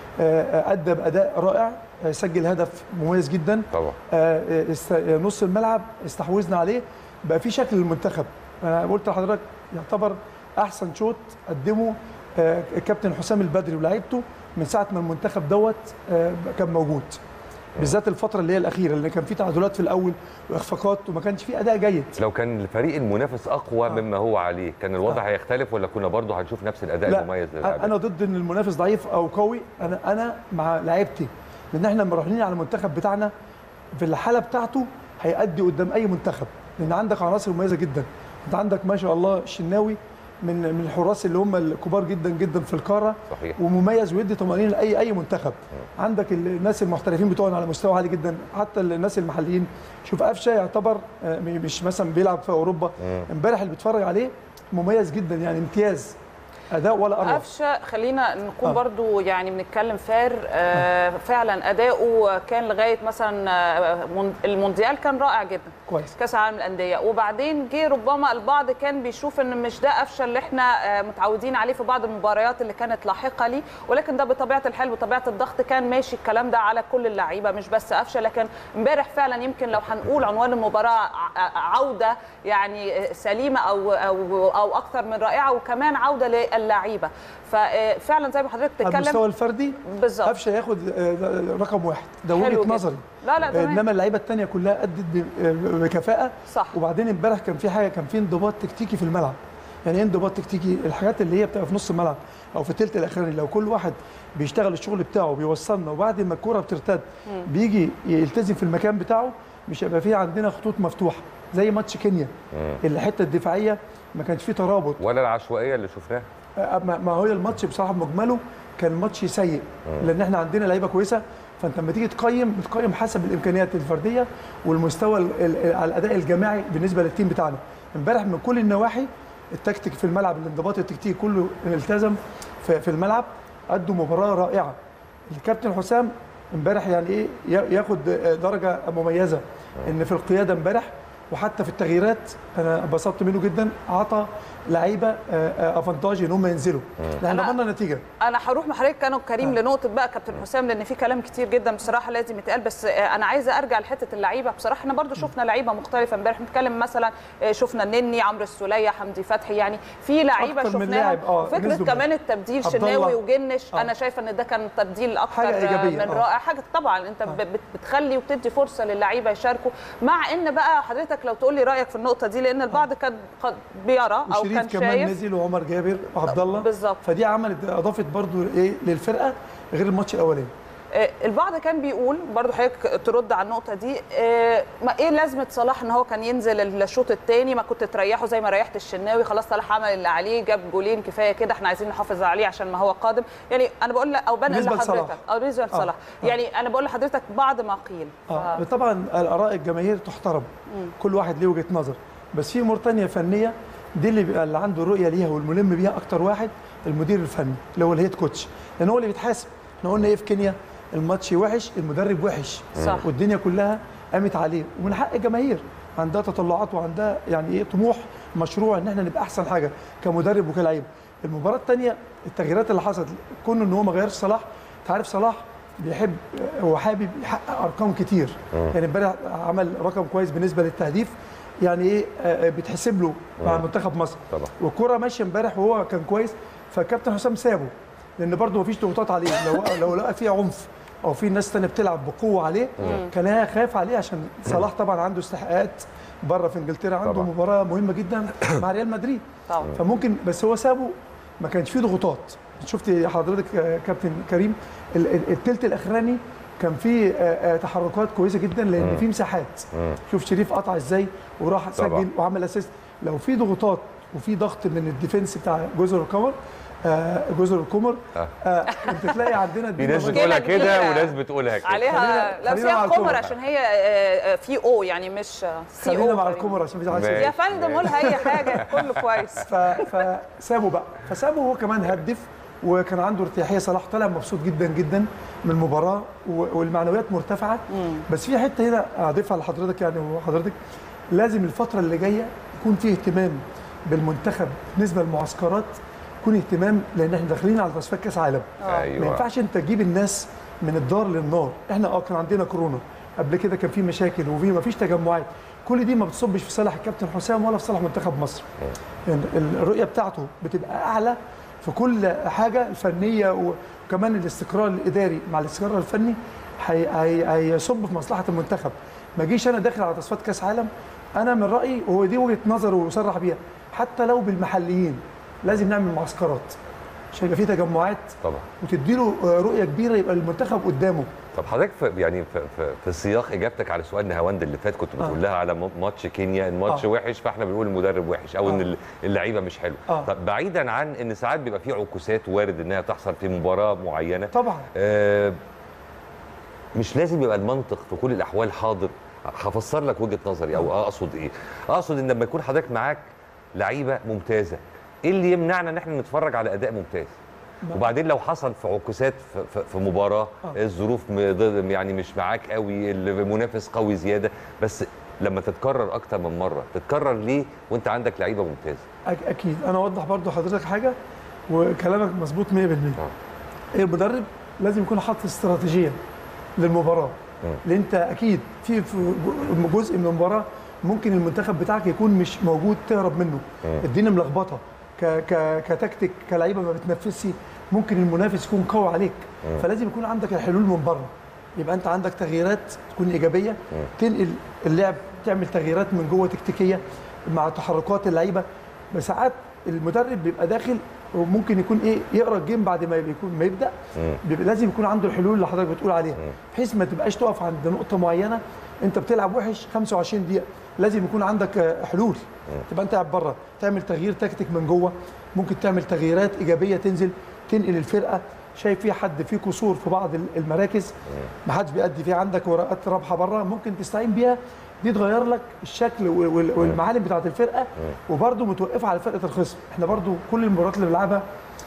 ادى باداء رائع آه، سجل هدف مميز جدا طبعا آه، است- نص الملعب استحوذنا عليه بقى في شكل للمنتخب انا قلت لحضرتك يعتبر احسن شوط قدمه آه، الكابتن حسام البدري ولاعيبته من ساعه ما المنتخب دوت آه، كان موجود بالذات الفتره اللي هي الاخيره اللي كان في تعادلات في الاول واخفاقات وما كانش في اداء جيد لو كان الفريق المنافس اقوى آه. مما هو عليه كان الوضع آه. هيختلف ولا كنا برضه هنشوف نفس الاداء لا المميز أنا- للاعبين انا ضد ان المنافس ضعيف او قوي انا انا مع لعيبتي لان احنا مراهنين على المنتخب بتاعنا في الحاله بتاعته هيأدي قدام اي منتخب لان عندك عناصر مميزه جدا انت عندك ما شاء الله الشناوي من من الحراس اللي هم الكبار جدا جدا في القاره صحيح ومميز ويدي طمانينه لاي اي منتخب عندك الناس المحترفين بتوعنا على مستوى عالي جدا حتى الناس المحليين شوف قفشه يعتبر آه، م- مش مثلا بيلعب في اوروبا مم. امبارح اللي بيتفرج عليه مميز جدا يعني امتياز اداء ولا اروع قفشه خلينا نكون آه. برضو يعني بنتكلم فار آه فعلا اداؤه كان لغايه مثلا آه، من- المونديال كان رائع جدا كويس كاس العالم للانديه وبعدين جه ربما البعض كان بيشوف ان مش ده قفشه اللي احنا آه، متعودين عليه في بعض المباريات اللي كانت لاحقه ليه ولكن ده بطبيعه الحال وطبيعه الضغط كان ماشي الكلام ده على كل اللعيبه مش بس قفشه لكن امبارح فعلا يمكن لو هنقول عنوان المباراه ع- عوده يعني آه، سليمه او او او اكثر من رائعه وكمان عوده للعيبه ففعلا زي ما حضرتك على المستوى بتتكلم الفردي بالظبط قفشه ياخد آه، رقم واحد ده حلو وجهه جدا. نظري لا لا تمام انما اللعيبه الثانيه كلها ادت ب- آه، بكفاءه صح وبعدين امبارح كان في حاجه كان في انضباط تكتيكي في الملعب يعني ايه انضباط تكتيكي الحاجات اللي هي بتبقى في نص الملعب او في الثلث الاخراني لو كل واحد بيشتغل الشغل بتاعه بيوصلنا وبعد ما الكوره بترتد بيجي يلتزم في المكان بتاعه مش هيبقى فيه عندنا خطوط مفتوحه زي ماتش كينيا مم. الحته الدفاعيه ما كانش فيه ترابط ولا العشوائيه اللي شفناها ما ما هو الماتش بصراحه مجمله كان ماتش سيء لان احنا عندنا لعيبه كويسه فانت لما تيجي تقيم بتقيم حسب الامكانيات الفرديه والمستوى ال- ال- على الاداء الجماعي بالنسبه للتيم بتاعنا امبارح من كل النواحي التكتيك في الملعب الانضباط التكتيكي كله التزم في, في الملعب ادوا مباراه رائعه الكابتن حسام امبارح يعني ايه يا- ياخد آه، درجه مميزه ان في القياده امبارح وحتى في التغييرات انا اتبسطت منه جدا عطى لعيبه آه، آه، افانتاج ان هم ينزلوا لان أنا- ضمننا نتيجه انا هروح مع حضرتك كانوا كريم لنقطه بقى كابتن حسام لان في كلام كتير جدا بصراحه لازم يتقال بس آه، انا عايزه ارجع لحته اللعيبه بصراحه احنا برضو شفنا لعيبه مختلفه امبارح بنتكلم مثلا آه، شفنا النني عمرو السوليه حمدي فتحي يعني في لعيبه أكتر من شفناهم لاعب، آه، فكره نزلوا كمان التبديل عبد الله. شناوي وجنش آه. انا شايفه ان ده كان تبديل اكتر حاجة إيجابية، من آه. رائع حاجه طبعا انت ب- بت- بتخلي وبتدي فرصه للعيبه يشاركوا مع ان بقى حضرتك لو تقول لي رايك في النقطه دي لان البعض كان قد بيرى او وشريف كان كمان شايف نزل وعمر جابر وعبد الله بالظبط. فدي عملت اضافت برضو ايه للفرقه غير الماتش الاولاني آه، البعض كان بيقول برضو حضرتك ترد على النقطه دي آه، ما ايه لازمه صلاح ان هو كان ينزل الشوط الثاني ما كنت تريحه زي ما ريحت الشناوي خلاص صلاح عمل اللي عليه جاب جولين كفايه كده احنا عايزين نحافظ عليه عشان ما هو قادم يعني انا بقول لك او بنقل بالنسبة لصلاح. لحضرتك او بالنسبه لصلاح آه. يعني انا بقول لحضرتك بعض ما قيل اه ف- طبعا الاراء الجماهير تحترم كل واحد ليه وجهه نظر بس في امور تانية فنيه دي اللي بيبقى اللي عنده الرؤيه ليها والملم بيها اكتر واحد المدير الفني اللي هو الهيد كوتش لان هو اللي بيتحاسب احنا قلنا ايه في كينيا الماتش وحش المدرب وحش صح. والدنيا كلها قامت عليه ومن حق الجماهير عندها تطلعات وعندها يعني ايه طموح مشروع ان احنا نبقى احسن حاجه كمدرب وكلاعب المباراه الثانيه التغييرات اللي حصلت كون ان هو ما غيرش صلاح انت عارف صلاح بيحب هو حابب يحقق ارقام كتير يعني امبارح عمل رقم كويس بالنسبه للتهديف يعني ايه آه، آه، بيتحسب له مع منتخب مصر طبعا. والكره ماشيه امبارح وهو كان كويس فالكابتن حسام سابه لان برده مفيش ضغوطات عليه لو لو لقى فيه عنف او في ناس تانية بتلعب بقوه عليه كان هيخاف عليه عشان صلاح طبعا عنده استحقاقات بره في انجلترا عنده طبعا. مباراه مهمه جدا مع ريال مدريد طبعا فممكن بس هو سابه ما كانش فيه ضغوطات شفت حضرتك آه، كابتن كريم ال- ال- التلت الاخراني كان فيه آه، آه، تحركات كويسه جدا لان في مساحات شوف شريف قطع ازاي وراح طبعا. سجل وعمل اسيست لو في ضغوطات وفي ضغط من الديفنس بتاع جزر القمر آه، جزر القمر آه. آه، انت تلاقي عندنا في الدنيا ناس بايظة. بتقولها كبيرة. كده وناس بتقولها كده عليها خلينا- لا بس خلينا مع هي الكورة. قمر عشان هي آه، آه، في او يعني مش سي خلينا او مع تقريباً. القمر عشان مش عايز ماشي. يا فندم قولها اي حاجه كله كويس ف... فسابه بقى فسابه هو كمان هدف وكان عنده ارتياحيه صلاح طلع مبسوط جدا جدا من المباراه و- والمعنويات مرتفعه بس في حته هنا اضيفها لحضرتك يعني وحضرتك لازم الفتره اللي جايه يكون فيه اهتمام بالمنتخب بالنسبه للمعسكرات يكون اهتمام لان احنا داخلين على تصفيات كاس عالم ما ايوه ينفعش انت تجيب الناس من الدار للنار احنا اه كان عندنا كورونا قبل كده كان في مشاكل وفي ما فيش تجمعات كل دي ما بتصبش في صالح الكابتن حسام ولا في صالح منتخب مصر يعني الرؤيه بتاعته بتبقى اعلى في كل حاجه الفنيه وكمان الاستقرار الاداري مع الاستقرار الفني هي- هي- هيصب في مصلحه المنتخب ما اجيش انا داخل على تصفيات كاس عالم انا من رايي وهو دي وجهه نظره وصرح بيها حتى لو بالمحليين لازم نعمل معسكرات عشان يبقى في تجمعات طبعا وتديله آه، رؤيه كبيره يبقى المنتخب قدامه طب حضرتك في يعني في, في, في سياق اجابتك على سؤال نهاوند اللي فات كنت بتقول لها على م- ماتش كينيا الماتش آه. وحش فاحنا بنقول المدرب وحش او ان آه. ال- اللعيبه مش حلوه آه. طب بعيدا عن ان ساعات بيبقى في عكوسات وارد انها تحصل في مباراه معينه طبعا آه مش لازم يبقى المنطق في كل الاحوال حاضر هفسر لك وجهه نظري او اقصد ايه اقصد ان لما يكون حضرتك معاك لعيبه ممتازه ايه اللي يمنعنا ان احنا نتفرج على اداء ممتاز وبعدين لو حصل في عكوسات في, في, في مباراه آه. الظروف م- ضد- يعني مش معاك قوي المنافس قوي زياده بس لما تتكرر اكتر من مره تتكرر ليه وانت عندك لعيبه ممتازه أك- اكيد انا اوضح برضو حضرتك حاجه وكلامك مظبوط 100% المدرب لازم يكون حاطط استراتيجيه للمباراه لان انت اكيد في في جزء من المباراه ممكن المنتخب بتاعك يكون مش موجود تهرب منه الدنيا ملخبطه ك ك كتكتيك كلعيبه ما بتنفذش ممكن المنافس يكون قوي عليك فلازم يكون عندك الحلول من بره يبقى انت عندك تغييرات تكون ايجابيه تنقل اللعب تعمل تغييرات من جوه تكتيكيه مع تحركات اللعيبه بس ساعات المدرب بيبقى داخل وممكن يكون ايه يقرا الجيم بعد ما يكون ما يبدا بيبقى لازم يكون عنده الحلول اللي حضرتك بتقول عليها بحيث ما تبقاش تقف عند نقطه معينه انت بتلعب وحش 25 دقيقه لازم يكون عندك آه، حلول تبقى انت قاعد بره تعمل تغيير تكتيك من جوه ممكن تعمل تغييرات ايجابيه تنزل تنقل الفرقه شايف في حد في قصور في بعض المراكز ما حدش بيأدي فيها عندك ورقات رابحه بره ممكن تستعين بيها دي تغير لك الشكل وال- وال- والمعالم بتاعت الفرقه وبرده متوقفه على فرقه الخصم احنا برده كل المباريات اللي بنلعبها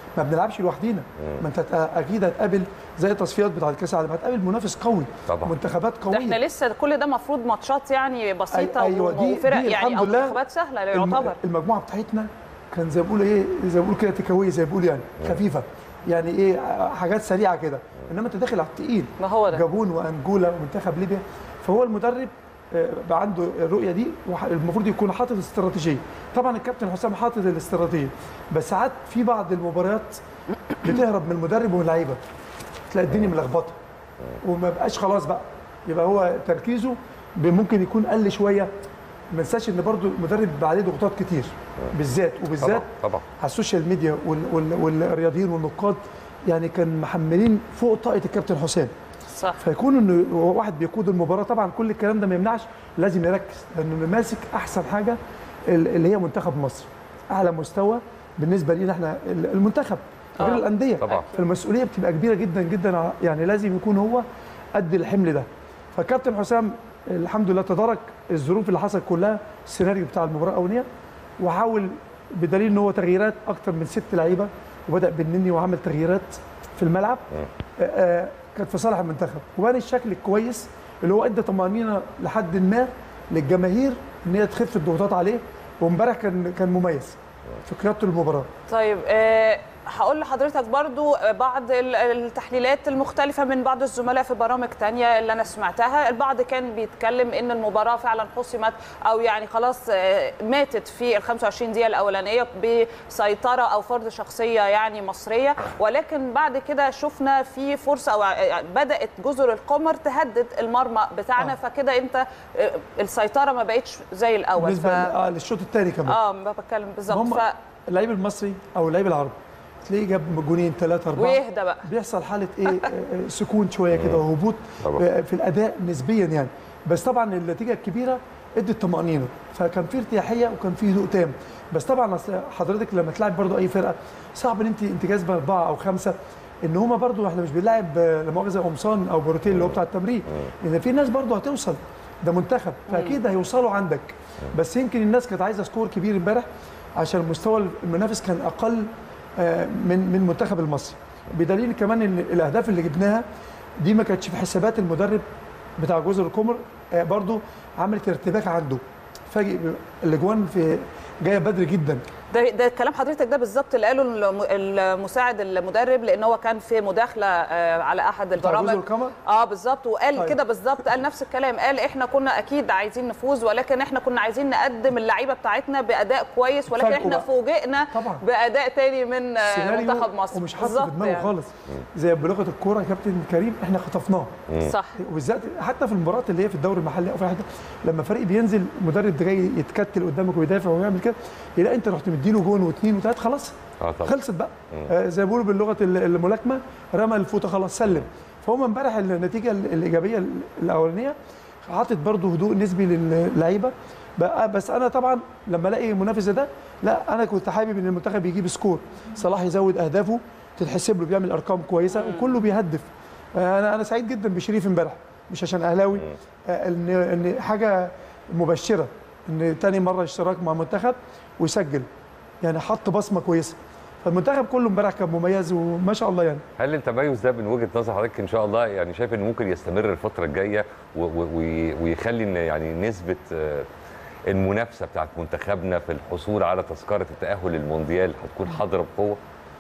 ما بنلعبش لوحدينا ما انت هت- اكيد هتقابل زي التصفيات بتاعت كاس العالم هتقابل منافس قوي طبعا. منتخبات ده قويه احنا لسه كل ده المفروض ماتشات يعني بسيطه أيوة، دي- وفرق دي يعني او الحمد لله منتخبات سهله الم- يعتبر المجموعه بتاعتنا كان زي ما بيقولوا ايه زي ما بيقولوا كده تكاويه زي ما بيقولوا يعني خفيفه يعني ايه حاجات سريعه كده انما انت داخل على التقيل ما هو ده جابون وانجولا ومنتخب ليبيا فهو المدرب آه، بقى عنده الرؤيه دي وح- المفروض يكون حاطط استراتيجيه طبعا الكابتن حسام حاطط الاستراتيجيه بس ساعات في بعض المباريات بتهرب من المدرب واللعيبه تلاقي الدنيا ملخبطه وما بقاش خلاص بقى يبقى هو تركيزه ب- ممكن يكون قل شويه ما ننساش ان برضو المدرب بقى عليه ضغوطات كتير بالذات وبالذات طبعا طبعا على السوشيال ميديا وال وال والرياضيين والنقاد يعني كان محملين فوق طاقه الكابتن حسام صح فيكون انه واحد بيقود المباراه طبعا كل الكلام ده ما يمنعش لازم يركز لانه ماسك احسن حاجه ال- اللي هي منتخب مصر اعلى مستوى بالنسبه لينا احنا ال- المنتخب غير آه. الانديه طبعا. فالمسؤوليه بتبقى كبيره جدا جدا ع- يعني لازم يكون هو قد الحمل ده فكابتن حسام الحمد لله تدارك الظروف اللي حصلت كلها السيناريو بتاع المباراه الاولانيه وحاول بدليل ان هو تغييرات اكتر من ست لعيبه وبدا بالنني وعمل تغييرات في الملعب آه، آه، كانت في صالح المنتخب وبان الشكل الكويس اللي هو ادى طمانينه لحد ما للجماهير ان هي تخف الضغوطات عليه وامبارح كان كان مميز في قيادته المباراه طيب آه، هقول لحضرتك برضو آه، بعض ال- التحليلات المختلفة من بعض الزملاء في برامج تانية اللي أنا سمعتها البعض كان بيتكلم إن المباراة فعلا حسمت أو يعني خلاص آه، ماتت في ال 25 دقيقة الأولانية بسيطرة أو فرض شخصية يعني مصرية ولكن بعد كده شفنا في فرصة أو آه، بدأت جزر القمر تهدد المرمى بتاعنا آه. فكده أنت آه، السيطرة ما بقتش زي الأول بالنسبه ف... آه للشوط الثاني كمان اه ما بتكلم بالظبط هم ف... اللعيب المصري او اللعيب العربي تلاقيه جاب جونين ثلاثه اربعه ويهدى بقى بيحصل حاله ايه آه، آه، سكون شويه كده وهبوط طبعا. آه، في الاداء نسبيا يعني بس طبعا النتيجه الكبيره ادت طمانينه فكان في ارتياحيه وكان في هدوء تام بس طبعا أصل حضرتك لما تلعب برضو اي فرقه صعب ان انت انت جاذبه اربعه او خمسه ان هما برضو احنا مش بنلاعب آه، لا مؤاخذه قمصان او بروتين اللي هو بتاع التمرين لان في ناس برضو هتوصل ده منتخب فاكيد هيوصلوا عندك بس يمكن الناس كانت عايزه سكور كبير امبارح عشان مستوى المنافس كان اقل آه، من من المنتخب المصري بدليل كمان ان الاهداف اللي جبناها دي ما كانتش في حسابات المدرب بتاع جزر القمر آه، برضو عملت ارتباك عنده فاجئ الاجوان في جايه بدري جدا ده ده كلام حضرتك ده بالظبط اللي قاله الم- المساعد المدرب لان هو كان في مداخله آه، على احد بتاع جزر البرامج القمر اه بالظبط وقال طيب. كده بالظبط قال نفس الكلام قال احنا كنا اكيد عايزين نفوز ولكن احنا كنا عايزين نقدم اللعيبه بتاعتنا باداء كويس ولكن فاجئوا احنا بقى. فوجئنا طبعا. باداء تاني من آه، سيناريو منتخب مصر ومش حاطط في بالظبط دماغه يعني. خالص زي بلغه الكوره يا كابتن كريم احنا خطفناه صح وبالذات حتى في المباريات اللي هي في الدوري المحلي او في أي حته لما فريق بينزل مدرب ده جاي يتكتل قدامك ويدافع ويعمل كده يلاقي انت رحت مديله جون واثنين وثلاثه خلاص اه طبعا خلصت بقى آه زي ما بيقولوا باللغه ال- الملاكمه رمى الفوطه خلاص سلم فهم امبارح النتيجه ال- الايجابيه الاولانيه عطت برضه هدوء نسبي للعيبه بقى بس انا طبعا لما الاقي منافس زي ده لا انا كنت حابب ان المنتخب يجيب سكور صلاح يزود اهدافه تتحسب له بيعمل ارقام كويسه وكله بيهدف آه، انا انا سعيد جدا بشريف امبارح مش عشان اهلاوي آه، ان ان حاجه مبشره ان تاني مره اشتراك مع منتخب ويسجل يعني حط بصمه كويسه فالمنتخب كله امبارح كان مميز وما شاء الله يعني هل التميز ده من وجهه نظر حضرتك ان شاء الله يعني شايف انه ممكن يستمر الفتره الجايه و- و- وي- ويخلي ان يعني نسبه آه، المنافسه بتاعت منتخبنا في الحصول على تذكره التاهل للمونديال هتكون حاضره بقوه؟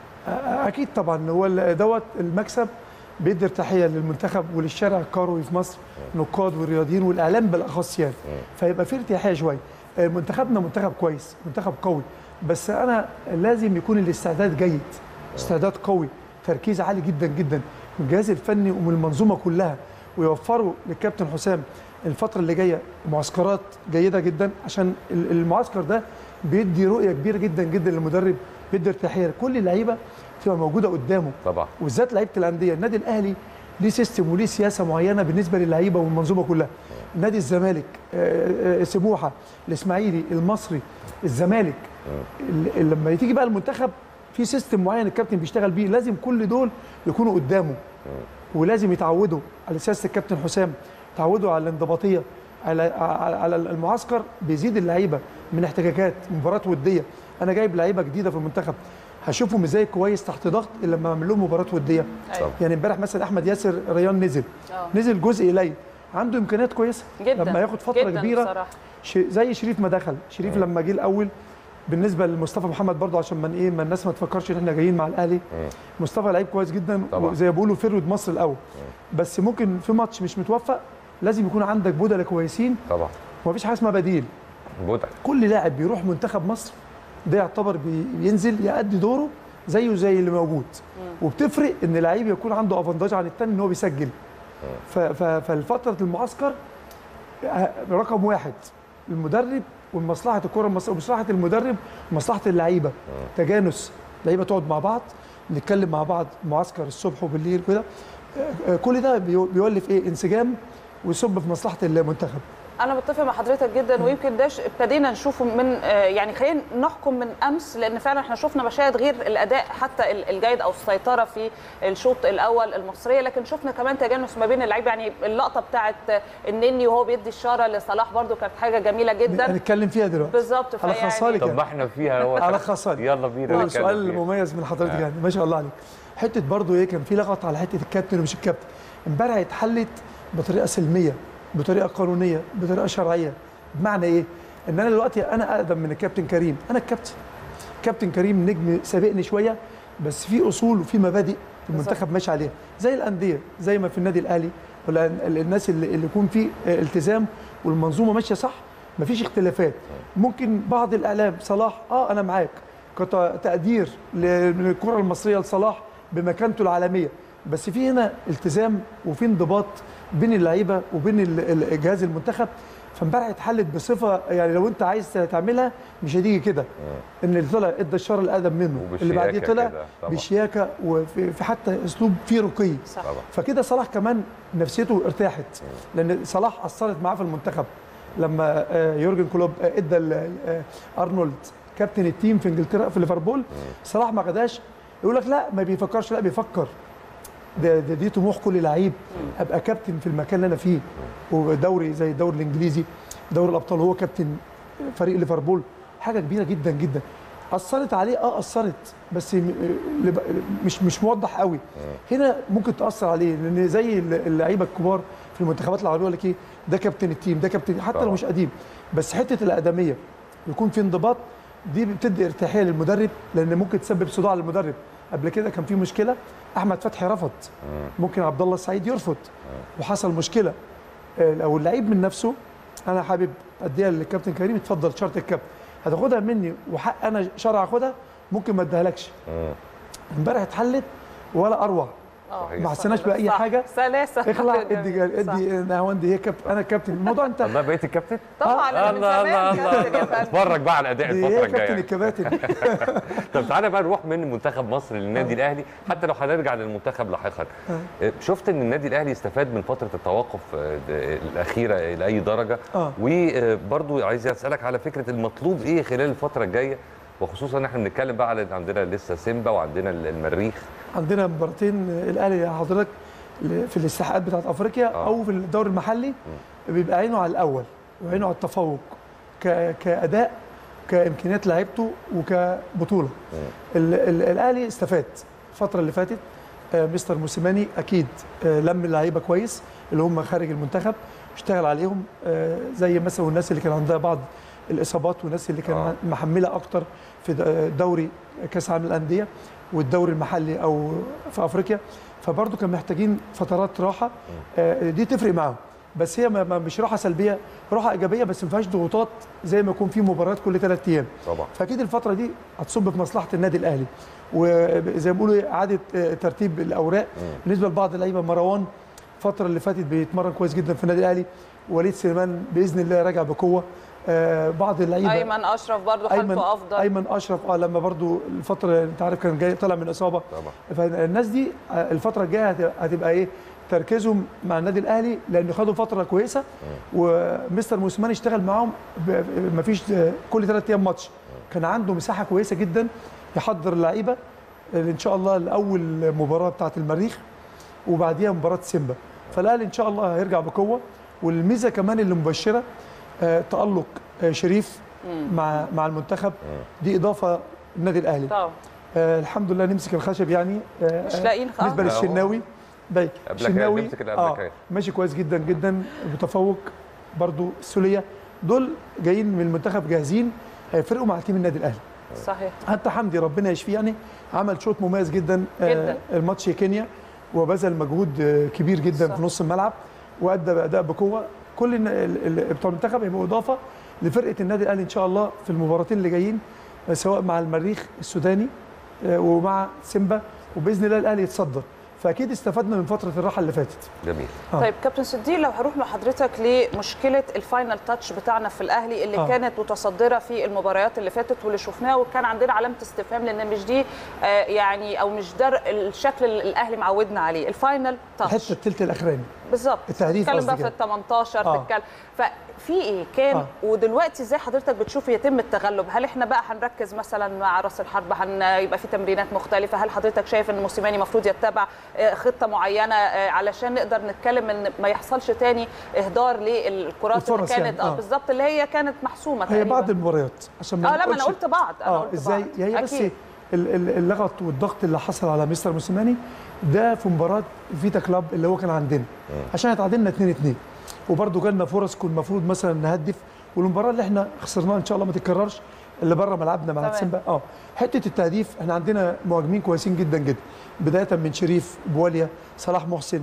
اكيد طبعا هو ال- دوت المكسب بيدي ارتاحيه للمنتخب وللشارع الكروي في مصر نقاد والرياضيين والاعلام بالاخص يعني فيبقى في ارتياحيه شويه آه، منتخبنا منتخب كويس منتخب قوي بس انا لازم يكون الاستعداد جيد استعداد قوي تركيز عالي جدا جدا من الجهاز الفني ومن المنظومه كلها ويوفروا للكابتن حسام الفتره اللي جايه معسكرات جيده جدا عشان ال- المعسكر ده بيدي رؤيه كبيره جدا جدا للمدرب بيدي ارتياحيه لكل اللعيبه تبقى موجوده قدامه طبعا وبالذات لعيبه الانديه النادي الاهلي ليه سيستم وليه سياسه معينه بالنسبه للعيبه والمنظومه كلها نادي الزمالك آه، آه، سموحه الاسماعيلي المصري الزمالك ال- ال- لما تيجي بقى المنتخب في سيستم معين الكابتن بيشتغل بيه لازم كل دول يكونوا قدامه ولازم يتعودوا على سياسه الكابتن حسام يتعودوا على الانضباطيه على على على المعسكر بيزيد اللعيبه من احتكاكات مباراه وديه انا جايب لعيبه جديده في المنتخب هشوفهم ازاي كويس تحت ضغط إلا لما اعمل لهم مباراه وديه أيوة. يعني امبارح مثلا احمد ياسر ريان نزل آه. نزل جزء قليل عنده امكانيات كويسه جدا لما ياخد فتره جدا كبيره بصراحة. ش... زي شريف ما دخل شريف لما جه الاول بالنسبه لمصطفى محمد برضه عشان من ايه ما الناس ما تفكرش ان احنا جايين مع الاهلي مصطفى لعيب كويس جدا طبعا. زي ما بيقولوا فرود مصر الاول بس ممكن في ماتش مش متوفق لازم يكون عندك بدلاء كويسين طبعا ومفيش حاجه اسمها بديل بدع كل لاعب بيروح منتخب مصر ده يعتبر بي- بينزل يأدي دوره زيه زي اللي موجود وبتفرق ان لعيب يكون عنده افانتاج عن التاني ان هو بيسجل ف- ف- فالفتره المعسكر آه، رقم واحد المدرب ومصلحه الكره المصريه ومصلحه المدرب ومصلحه اللعيبه تجانس لعيبه تقعد مع بعض نتكلم مع بعض معسكر الصبح وبالليل كده آه، آه، كل ده بيو- بيولف ايه انسجام ويصب في مصلحه المنتخب انا بتفق مع حضرتك جدا ويمكن ده ش- ابتدينا نشوفه من آه، يعني خلينا نحكم من امس لان فعلا احنا شفنا مشاهد غير الاداء حتى ال- الجيد او السيطره في الشوط الاول المصريه لكن شفنا كمان تجانس ما بين اللعيبه يعني اللقطه بتاعت النني وهو بيدي الشاره لصلاح برده كانت حاجه جميله جدا هنتكلم فيها دلوقتي بالظبط على فيعني- خصالي طب ما احنا فيها هو على خصالي يلا بينا هو نتكلم سؤال فيها. مميز من حضرتك يعني ما شاء الله عليك حته برضو ايه كان في لغط على حته الكابتن ومش الكابتن امبارح اتحلت بطريقه سلميه بطريقه قانونيه بطريقه شرعيه بمعنى ايه ان انا دلوقتي انا اقدم من الكابتن كريم انا الكابتن كابتن كريم نجم سابقني شويه بس في اصول وفي مبادئ المنتخب ماشي عليها زي الانديه زي ما في النادي الاهلي ولا ال- الناس اللي اللي يكون فيه التزام والمنظومه ماشيه صح مفيش اختلافات ممكن بعض الاعلام صلاح اه انا معاك كتقدير ل- من الكره المصريه لصلاح بمكانته العالميه بس في هنا التزام وفي انضباط بين اللعيبه وبين ال- ال- الجهاز المنتخب فامبارح اتحلت بصفه يعني لو انت عايز تعملها مش هتيجي كده ان اللي طلع ادى الشر الادب منه اللي بعديه وبالشياكة طلع كده طبعا. بشياكه وفي في حتى اسلوب فيه رقي صح. طبعا. فكده صلاح كمان نفسيته ارتاحت لان صلاح اثرت معاه في المنتخب لما آه، يورجن كلوب آه، ادى ل- آه، ارنولد كابتن التيم في انجلترا في ليفربول صلاح ما خدهاش يقول لك لا ما بيفكرش لا بيفكر ده, ده دي طموح كل لعيب ابقى كابتن في المكان اللي انا فيه ودوري زي الدوري الانجليزي دوري الابطال هو كابتن فريق ليفربول حاجه كبيره جدا جدا اثرت عليه اه اثرت بس م- لب- مش مش موضح قوي هنا ممكن تاثر عليه لان زي اللعيبه الكبار في المنتخبات العربيه يقول لك ايه ده كابتن التيم ده كابتن حتى لو طبعا. مش قديم بس حته الادميه يكون في انضباط دي بتدي ارتياحيه للمدرب لان ممكن تسبب صداع للمدرب قبل كده كان في مشكله احمد فتحي رفض ممكن عبد الله السعيد يرفض وحصل مشكله آه، لو اللعيب من نفسه انا حابب اديها للكابتن كريم اتفضل شرط الكابتن هتاخدها مني وحق انا شرع اخدها ممكن ما اديهالكش مم. امبارح اتحلت ولا اروع آه، صحيح. ما حسيناش صح. باي صح. حاجه سلاسه اخلع ادي جميل. صح. ادي نهاوندي هي كابتن انا كابتن الموضوع انتهى الله بقيت الكابتن طبعا أنا من الله الله زمان كابتن يا الله فندم. اتفرج بقى على اداء دي الفتره هي كابتن الجايه الكباتن طب تعالى بقى نروح من منتخب مصر للنادي الاهلي حتى لو هنرجع للمنتخب لاحقا آه، شفت ان النادي الاهلي استفاد من فتره التوقف آه، د- الاخيره الى اي درجه آه. وبرضو عايز اسالك على فكره المطلوب ايه خلال الفتره الجايه وخصوصا ان احنا بنتكلم بقى على عندنا لسه سيمبا وعندنا المريخ عندنا مباراتين الاهلي حضرتك في الاستحقاقات بتاعت افريقيا آه. او في الدوري المحلي بيبقى عينه على الاول وعينه على التفوق ك- كاداء كامكانيات لعيبته وكبطوله ال- ال- الاهلي استفاد الفتره اللي فاتت آه، مستر موسيماني اكيد آه، لم اللعيبه كويس اللي هم خارج المنتخب اشتغل عليهم آه، زي مثلا الناس اللي كان عندها بعض الاصابات والناس اللي كان آه. محمله اكتر في د- دوري كاس العالم للانديه والدوري المحلي او في افريقيا فبرضه كان محتاجين فترات راحه آه، دي تفرق معاهم بس هي ما- ما- مش راحه سلبيه راحه ايجابيه بس ما فيهاش ضغوطات زي ما يكون في مباريات كل ثلاث ايام طبعا فاكيد الفتره دي هتصب في مصلحه النادي الاهلي وزي ما بيقولوا اعاده آه، ترتيب الاوراق بالنسبه لبعض اللعيبه مروان الفتره اللي فاتت بيتمرن كويس جدا في النادي الاهلي وليد سليمان باذن الله راجع بقوه آه، بعض اللعيبه ايمن اشرف برضه ايمن حالته افضل ايمن اشرف اه لما برضو الفتره انت عارف كان جاي طالع من اصابه طبعا فالناس دي آه، الفتره الجايه هت- هتبقى ايه تركيزهم مع النادي الاهلي لان خدوا فتره كويسه ومستر موسيماني اشتغل معاهم ب- مفيش آه، كل ثلاث ايام ماتش كان عنده مساحه كويسه جدا يحضر اللعيبه آه، ان شاء الله لاول مباراه بتاعه المريخ وبعديها مباراه سيمبا فالاهلي ان شاء الله هيرجع بقوه والميزه كمان اللي مبشره آه، تالق آه، شريف مع مع المنتخب دي اضافه النادي الاهلي طبعا آه الحمد لله نمسك الخشب يعني آه مش لاقيين خ- بالنسبه آه. للشناوي باي قبلك يعني نمسك اللي قبلك ماشي كويس جدا جدا متفوق برضو السوليه دول جايين من المنتخب جاهزين هيفرقوا مع تيم النادي الاهلي صحيح حتى حمدي ربنا يشفيه يعني عمل شوط مميز جدا جداً. آه الماتش كينيا وبذل مجهود آه كبير جدا صح. في نص الملعب وادى باداء بقوه كل الن- ال- ال- بتوع المنتخب هيبقوا اضافه لفرقه النادي الاهلي ان شاء الله في المباراتين اللي جايين آه، سواء مع المريخ السوداني آه، ومع سيمبا وباذن الله الاهلي يتصدر فاكيد استفدنا من فتره الراحه اللي فاتت جميل آه. طيب كابتن صديق لو هروح مع حضرتك لمشكله الفاينل تاتش بتاعنا في الاهلي اللي آه. كانت متصدره في المباريات اللي فاتت واللي شفناها وكان عندنا علامه استفهام لان مش دي آه، يعني او مش ده الشكل اللي الاهلي معودنا عليه الفاينل تاتش الحته الثلث الاخراني بالظبط التهديف تتكلم قصدي بقى في كده. ال 18 آه. تتكلم ففي ايه كان آه. ودلوقتي ازاي حضرتك بتشوف يتم التغلب هل احنا بقى هنركز مثلا مع راس الحرب هيبقى في تمرينات مختلفه هل حضرتك شايف ان موسيماني المفروض يتبع آه، خطه معينه آه، علشان نقدر نتكلم ان ما يحصلش تاني اهدار للكرات اللي الفرص كانت يعني، اه آه. بالظبط اللي هي كانت محسومه هي تقريبا بعض المباريات عشان اه لا ما انا نقولش- قلت بعض انا اه قلت ازاي بعض. هي بس أكيد. ال- ال- اللغط والضغط اللي حصل على مستر موسيماني ده في مباراه فيتا كلاب اللي هو كان عندنا عشان اتعادلنا 2 2 وبرده جالنا فرص كنا المفروض مثلا نهدف والمباراه اللي احنا خسرناها ان شاء الله ما تتكررش اللي بره ملعبنا ملعب تمام. سيمبا اه حته التهديف احنا عندنا مهاجمين كويسين جدا جدا بدايه من شريف بواليا صلاح محسن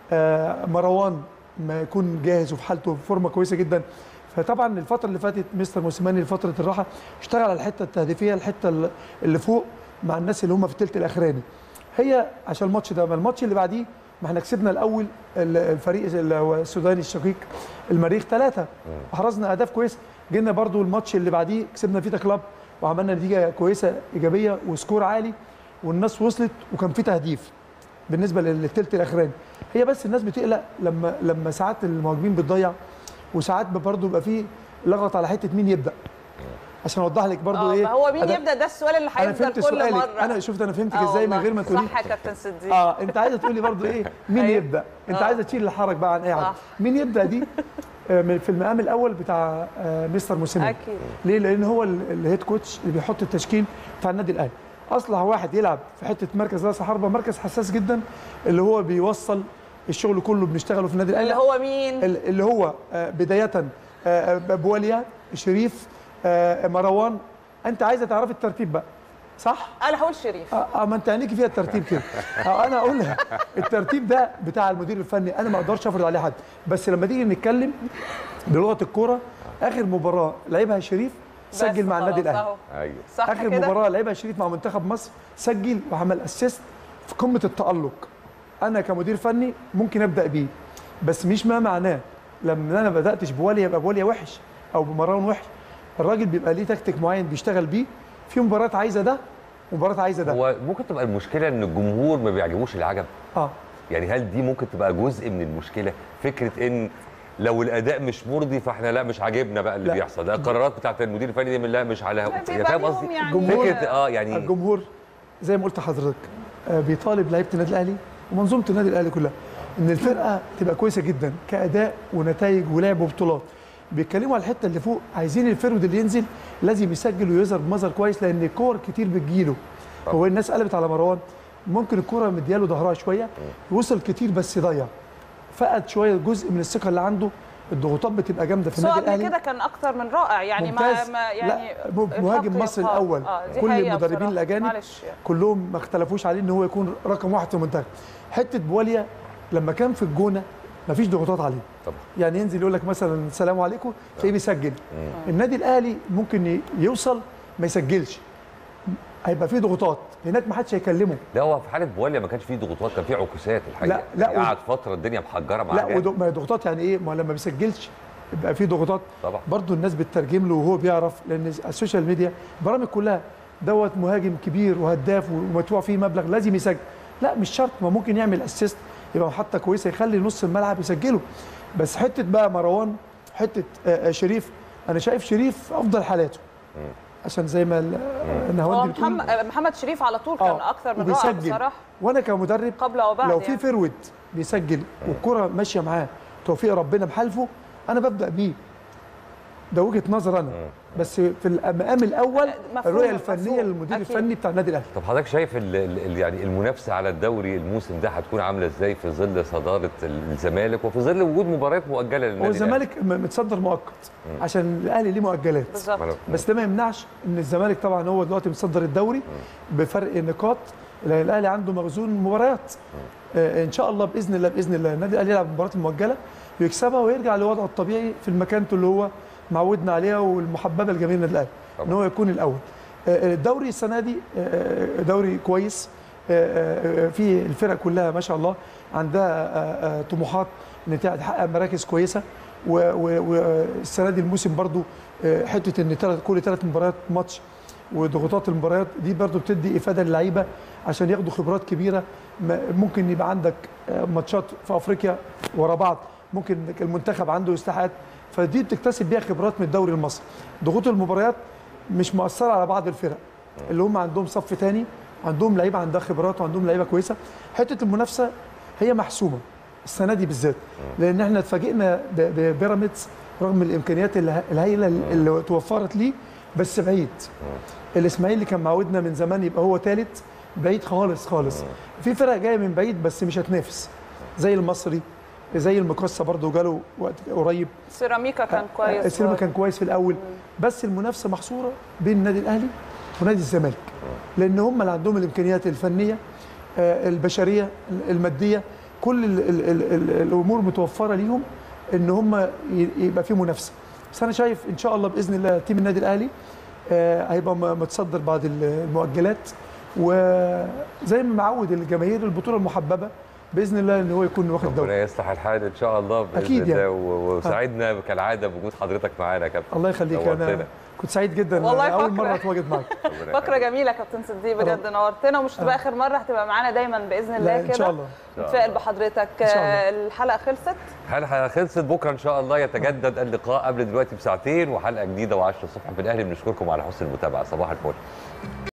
آه مروان ما يكون جاهز وفي حالته في فورمه كويسه جدا فطبعا الفتره اللي فاتت مستر موسيماني لفتره الراحه اشتغل على الحته التهديفيه الحته اللي- اللي فوق مع الناس اللي هم في الثلث الاخراني هي عشان الماتش ده ما الماتش اللي بعديه ما احنا كسبنا الاول ال- الفريق اللي هو السوداني الشقيق المريخ ثلاثه احرزنا اهداف كويس جينا برضو الماتش اللي بعديه كسبنا فيتا كلاب وعملنا نتيجه كويسه ايجابيه وسكور عالي والناس وصلت وكان في تهديف بالنسبه للثلث الاخراني هي بس الناس بتقلق لما لما ساعات المهاجمين بتضيع وساعات برضه بيبقى في لغط على حته مين يبدا عشان اوضح لك برضه اه ايه ما هو مين أنا- يبدا ده السؤال اللي انا هيفضل فهمت كل سؤالك مره انا شفت انا فهمتك آه ازاي من والله. غير ما تقولي صح يا كابتن صديق اه انت عايزه تقولي برضو ايه مين أيوة. يبدا انت آه. عايزه تشيل الحرج بقى عن اي حاجه صح. مين يبدا دي آه، من- في المقام الاول بتاع آه، مستر موسيماني اكيد ليه لان هو ال- الهيد كوتش اللي بيحط التشكيل بتاع النادي الاهلي اصلح واحد يلعب في حته مركز راس حربه مركز حساس جدا اللي هو بيوصل الشغل كله بنشتغله في النادي الاهلي اللي هو مين ال- اللي هو آه، بدايه آه، آه، بواليا شريف آه، مروان انت عايزه تعرفي الترتيب بقى صح انا هقول شريف اه آه، ما انت عينيكي فيها الترتيب كده آه انا اقول لك الترتيب ده بتاع المدير الفني انا ما اقدرش افرض عليه حد بس لما تيجي نتكلم بلغه الكوره اخر مباراه لعبها شريف سجل بس مع النادي خلاص الاهلي أهو. ايوه صح اخر كده مباراه لعبها شريف مع منتخب مصر سجل وعمل اسيست في قمه التالق انا كمدير فني ممكن ابدا بيه بس مش ما معناه لما انا بداتش بواليا يبقى بواليا وحش او بمروان وحش الراجل بيبقى ليه تكتيك معين بيشتغل بيه في مباراه عايزه ده ومباراه عايزه ده هو ممكن تبقى المشكله ان الجمهور ما بيعجبوش العجب اه يعني هل دي ممكن تبقى جزء من المشكله فكره ان لو الاداء مش مرضي فاحنا لا مش عاجبنا بقى اللي لا. بيحصل ده القرارات بتاعت المدير الفني دي من لا مش على بيبقى يعني فاهم ليهم قصدي يعني- الجمهور- فكره اه يعني الجمهور زي ما قلت لحضرتك آه، بيطالب لعيبه النادي الاهلي ومنظومه النادي الاهلي كلها ان الفرقه تبقى كويسه جدا كاداء ونتائج ولعب وبطولات بيتكلموا على الحته اللي فوق عايزين الفرود اللي ينزل لازم يسجل ويظهر بمظهر كويس لان الكور كتير بتجيله هو الناس قلبت على مروان ممكن الكوره مدياله ظهرها شويه وصل كتير بس ضيع فقد شويه جزء من الثقه اللي عنده الضغوطات بتبقى جامده في بس هو النادي قبل الاهلي كده كان اكتر من رائع يعني ممتاز. ما, ما يعني لا مهاجم الحق مصر يقال. الاول آه دي كل حقيقة المدربين بصراحة. الاجانب معلش يعني. كلهم ما اختلفوش عليه ان هو يكون رقم واحد في المنتخب حته بواليا لما كان في الجونه ما فيش ضغوطات عليه طبعا يعني ينزل يقول لك مثلا السلام عليكم تلاقيه بيسجل النادي الاهلي ممكن ي- يوصل ما يسجلش هيبقى فيه ضغوطات هناك ما حدش هيكلمه لا هو في حاله بواليا ما كانش فيه ضغوطات كان فيه عكوسات الحقيقه لا، لا، يعني و- قعد فتره الدنيا محجره معاه لا جامد. ودو- ما هي ضغوطات يعني ايه ما هو لما بيسجلش يبقى فيه ضغوطات طبعا برضه الناس بتترجم له وهو بيعرف لان السوشيال ميديا برامج كلها دوت مهاجم كبير وهداف ومدفوع فيه مبلغ لازم يسجل لا مش شرط ما ممكن يعمل اسيست يبقى محطه كويسه يخلي نص الملعب يسجله بس حته بقى مروان حته آه، آه، شريف انا شايف شريف افضل حالاته عشان زي ما ال- آه، هو نهاوند بتقول محمد محمد شريف على طول كان آه، اكثر من رائع وبيسجل. بصراحه وانا كمدرب قبل وبعد لو في يعني. فرود بيسجل والكره ماشيه معاه توفيق ربنا بحالفه انا ببدا بيه ده وجهه نظر انا بس في المقام الاول مفهوم، الرؤيه الفنيه مفهوم. للمدير أكيد. الفني بتاع النادي الاهلي طب حضرتك شايف ال ال يعني المنافسه على الدوري الموسم ده هتكون عامله ازاي في ظل صداره الزمالك وفي ظل وجود مباريات مؤجله للنادي هو الأهلي؟ الزمالك م- متصدر مؤقت عشان الاهلي ليه مؤجلات بالظبط بس ده ما يمنعش ان الزمالك طبعا هو دلوقتي متصدر الدوري بفرق نقاط لان الاهلي عنده مخزون مباريات آه، ان شاء الله باذن الله باذن الله النادي الاهلي يلعب المباريات المؤجله ويكسبها ويرجع لوضعه الطبيعي في المكانته اللي هو معودنا عليها والمحببه لجماهير النادي الاهلي ان هو يكون الاول آه، الدوري السنه دي آه، دوري كويس آه، آه، في الفرق كلها ما شاء الله عندها آه، آه، طموحات ان تحقق مراكز كويسه و- و- والسنه دي الموسم برضو آه، حته ان تلات كل ثلاث مباريات ماتش وضغوطات المباريات دي برضو بتدي افاده للعيبه عشان ياخدوا خبرات كبيره م- ممكن يبقى عندك آه، ماتشات في افريقيا ورا بعض ممكن المنتخب عنده استحقاقات فدي بتكتسب بيها خبرات من الدوري المصري ضغوط المباريات مش مؤثره على بعض الفرق اللي هم عندهم صف تاني عندهم لعيبه عندها خبرات وعندهم لعيبه كويسه حته المنافسه هي محسومه السنه دي بالذات لان احنا اتفاجئنا ب- ببيراميدز رغم الامكانيات الها- الهائله اللي توفرت ليه بس بعيد الاسماعيلي كان معودنا من زمان يبقى هو ثالث بعيد خالص خالص في فرق جايه من بعيد بس مش هتنافس زي المصري زي المقصه برضه جاله وقت قريب سيراميكا كان كويس السينما برضه. كان كويس في الاول بس المنافسه محصوره بين النادي الاهلي ونادي الزمالك لان هم اللي عندهم الامكانيات الفنيه آه، البشريه الماديه كل ال ال ال ال الامور متوفره ليهم ان هم ي- يبقى في منافسه بس انا شايف ان شاء الله باذن الله تيم النادي الاهلي آه، هيبقى م- متصدر بعد المؤجلات وزي ما معود الجماهير البطوله المحببه باذن الله ان هو يكون واخد دوري ربنا يصلح الحال ان شاء الله باذن أكيد الله يعني. و- وسعدنا كالعاده بوجود حضرتك معانا يا كابتن الله يخليك انا نورتنا. كنت سعيد جدا والله اول فاكرة. مره اتواجد معاك ربنا فقره يخليك. جميله كابتن صديق بجد نورتنا ومش تبقى اخر مره هتبقى معانا دايما باذن الله لا كده ان شاء الله نتفائل بحضرتك إن شاء الله. آه، الحلقه خلصت الحلقه خلصت بكره ان شاء الله يتجدد اللقاء قبل دلوقتي بساعتين وحلقه جديده و10 الصبح في الاهلي بنشكركم على حسن المتابعه صباح الفل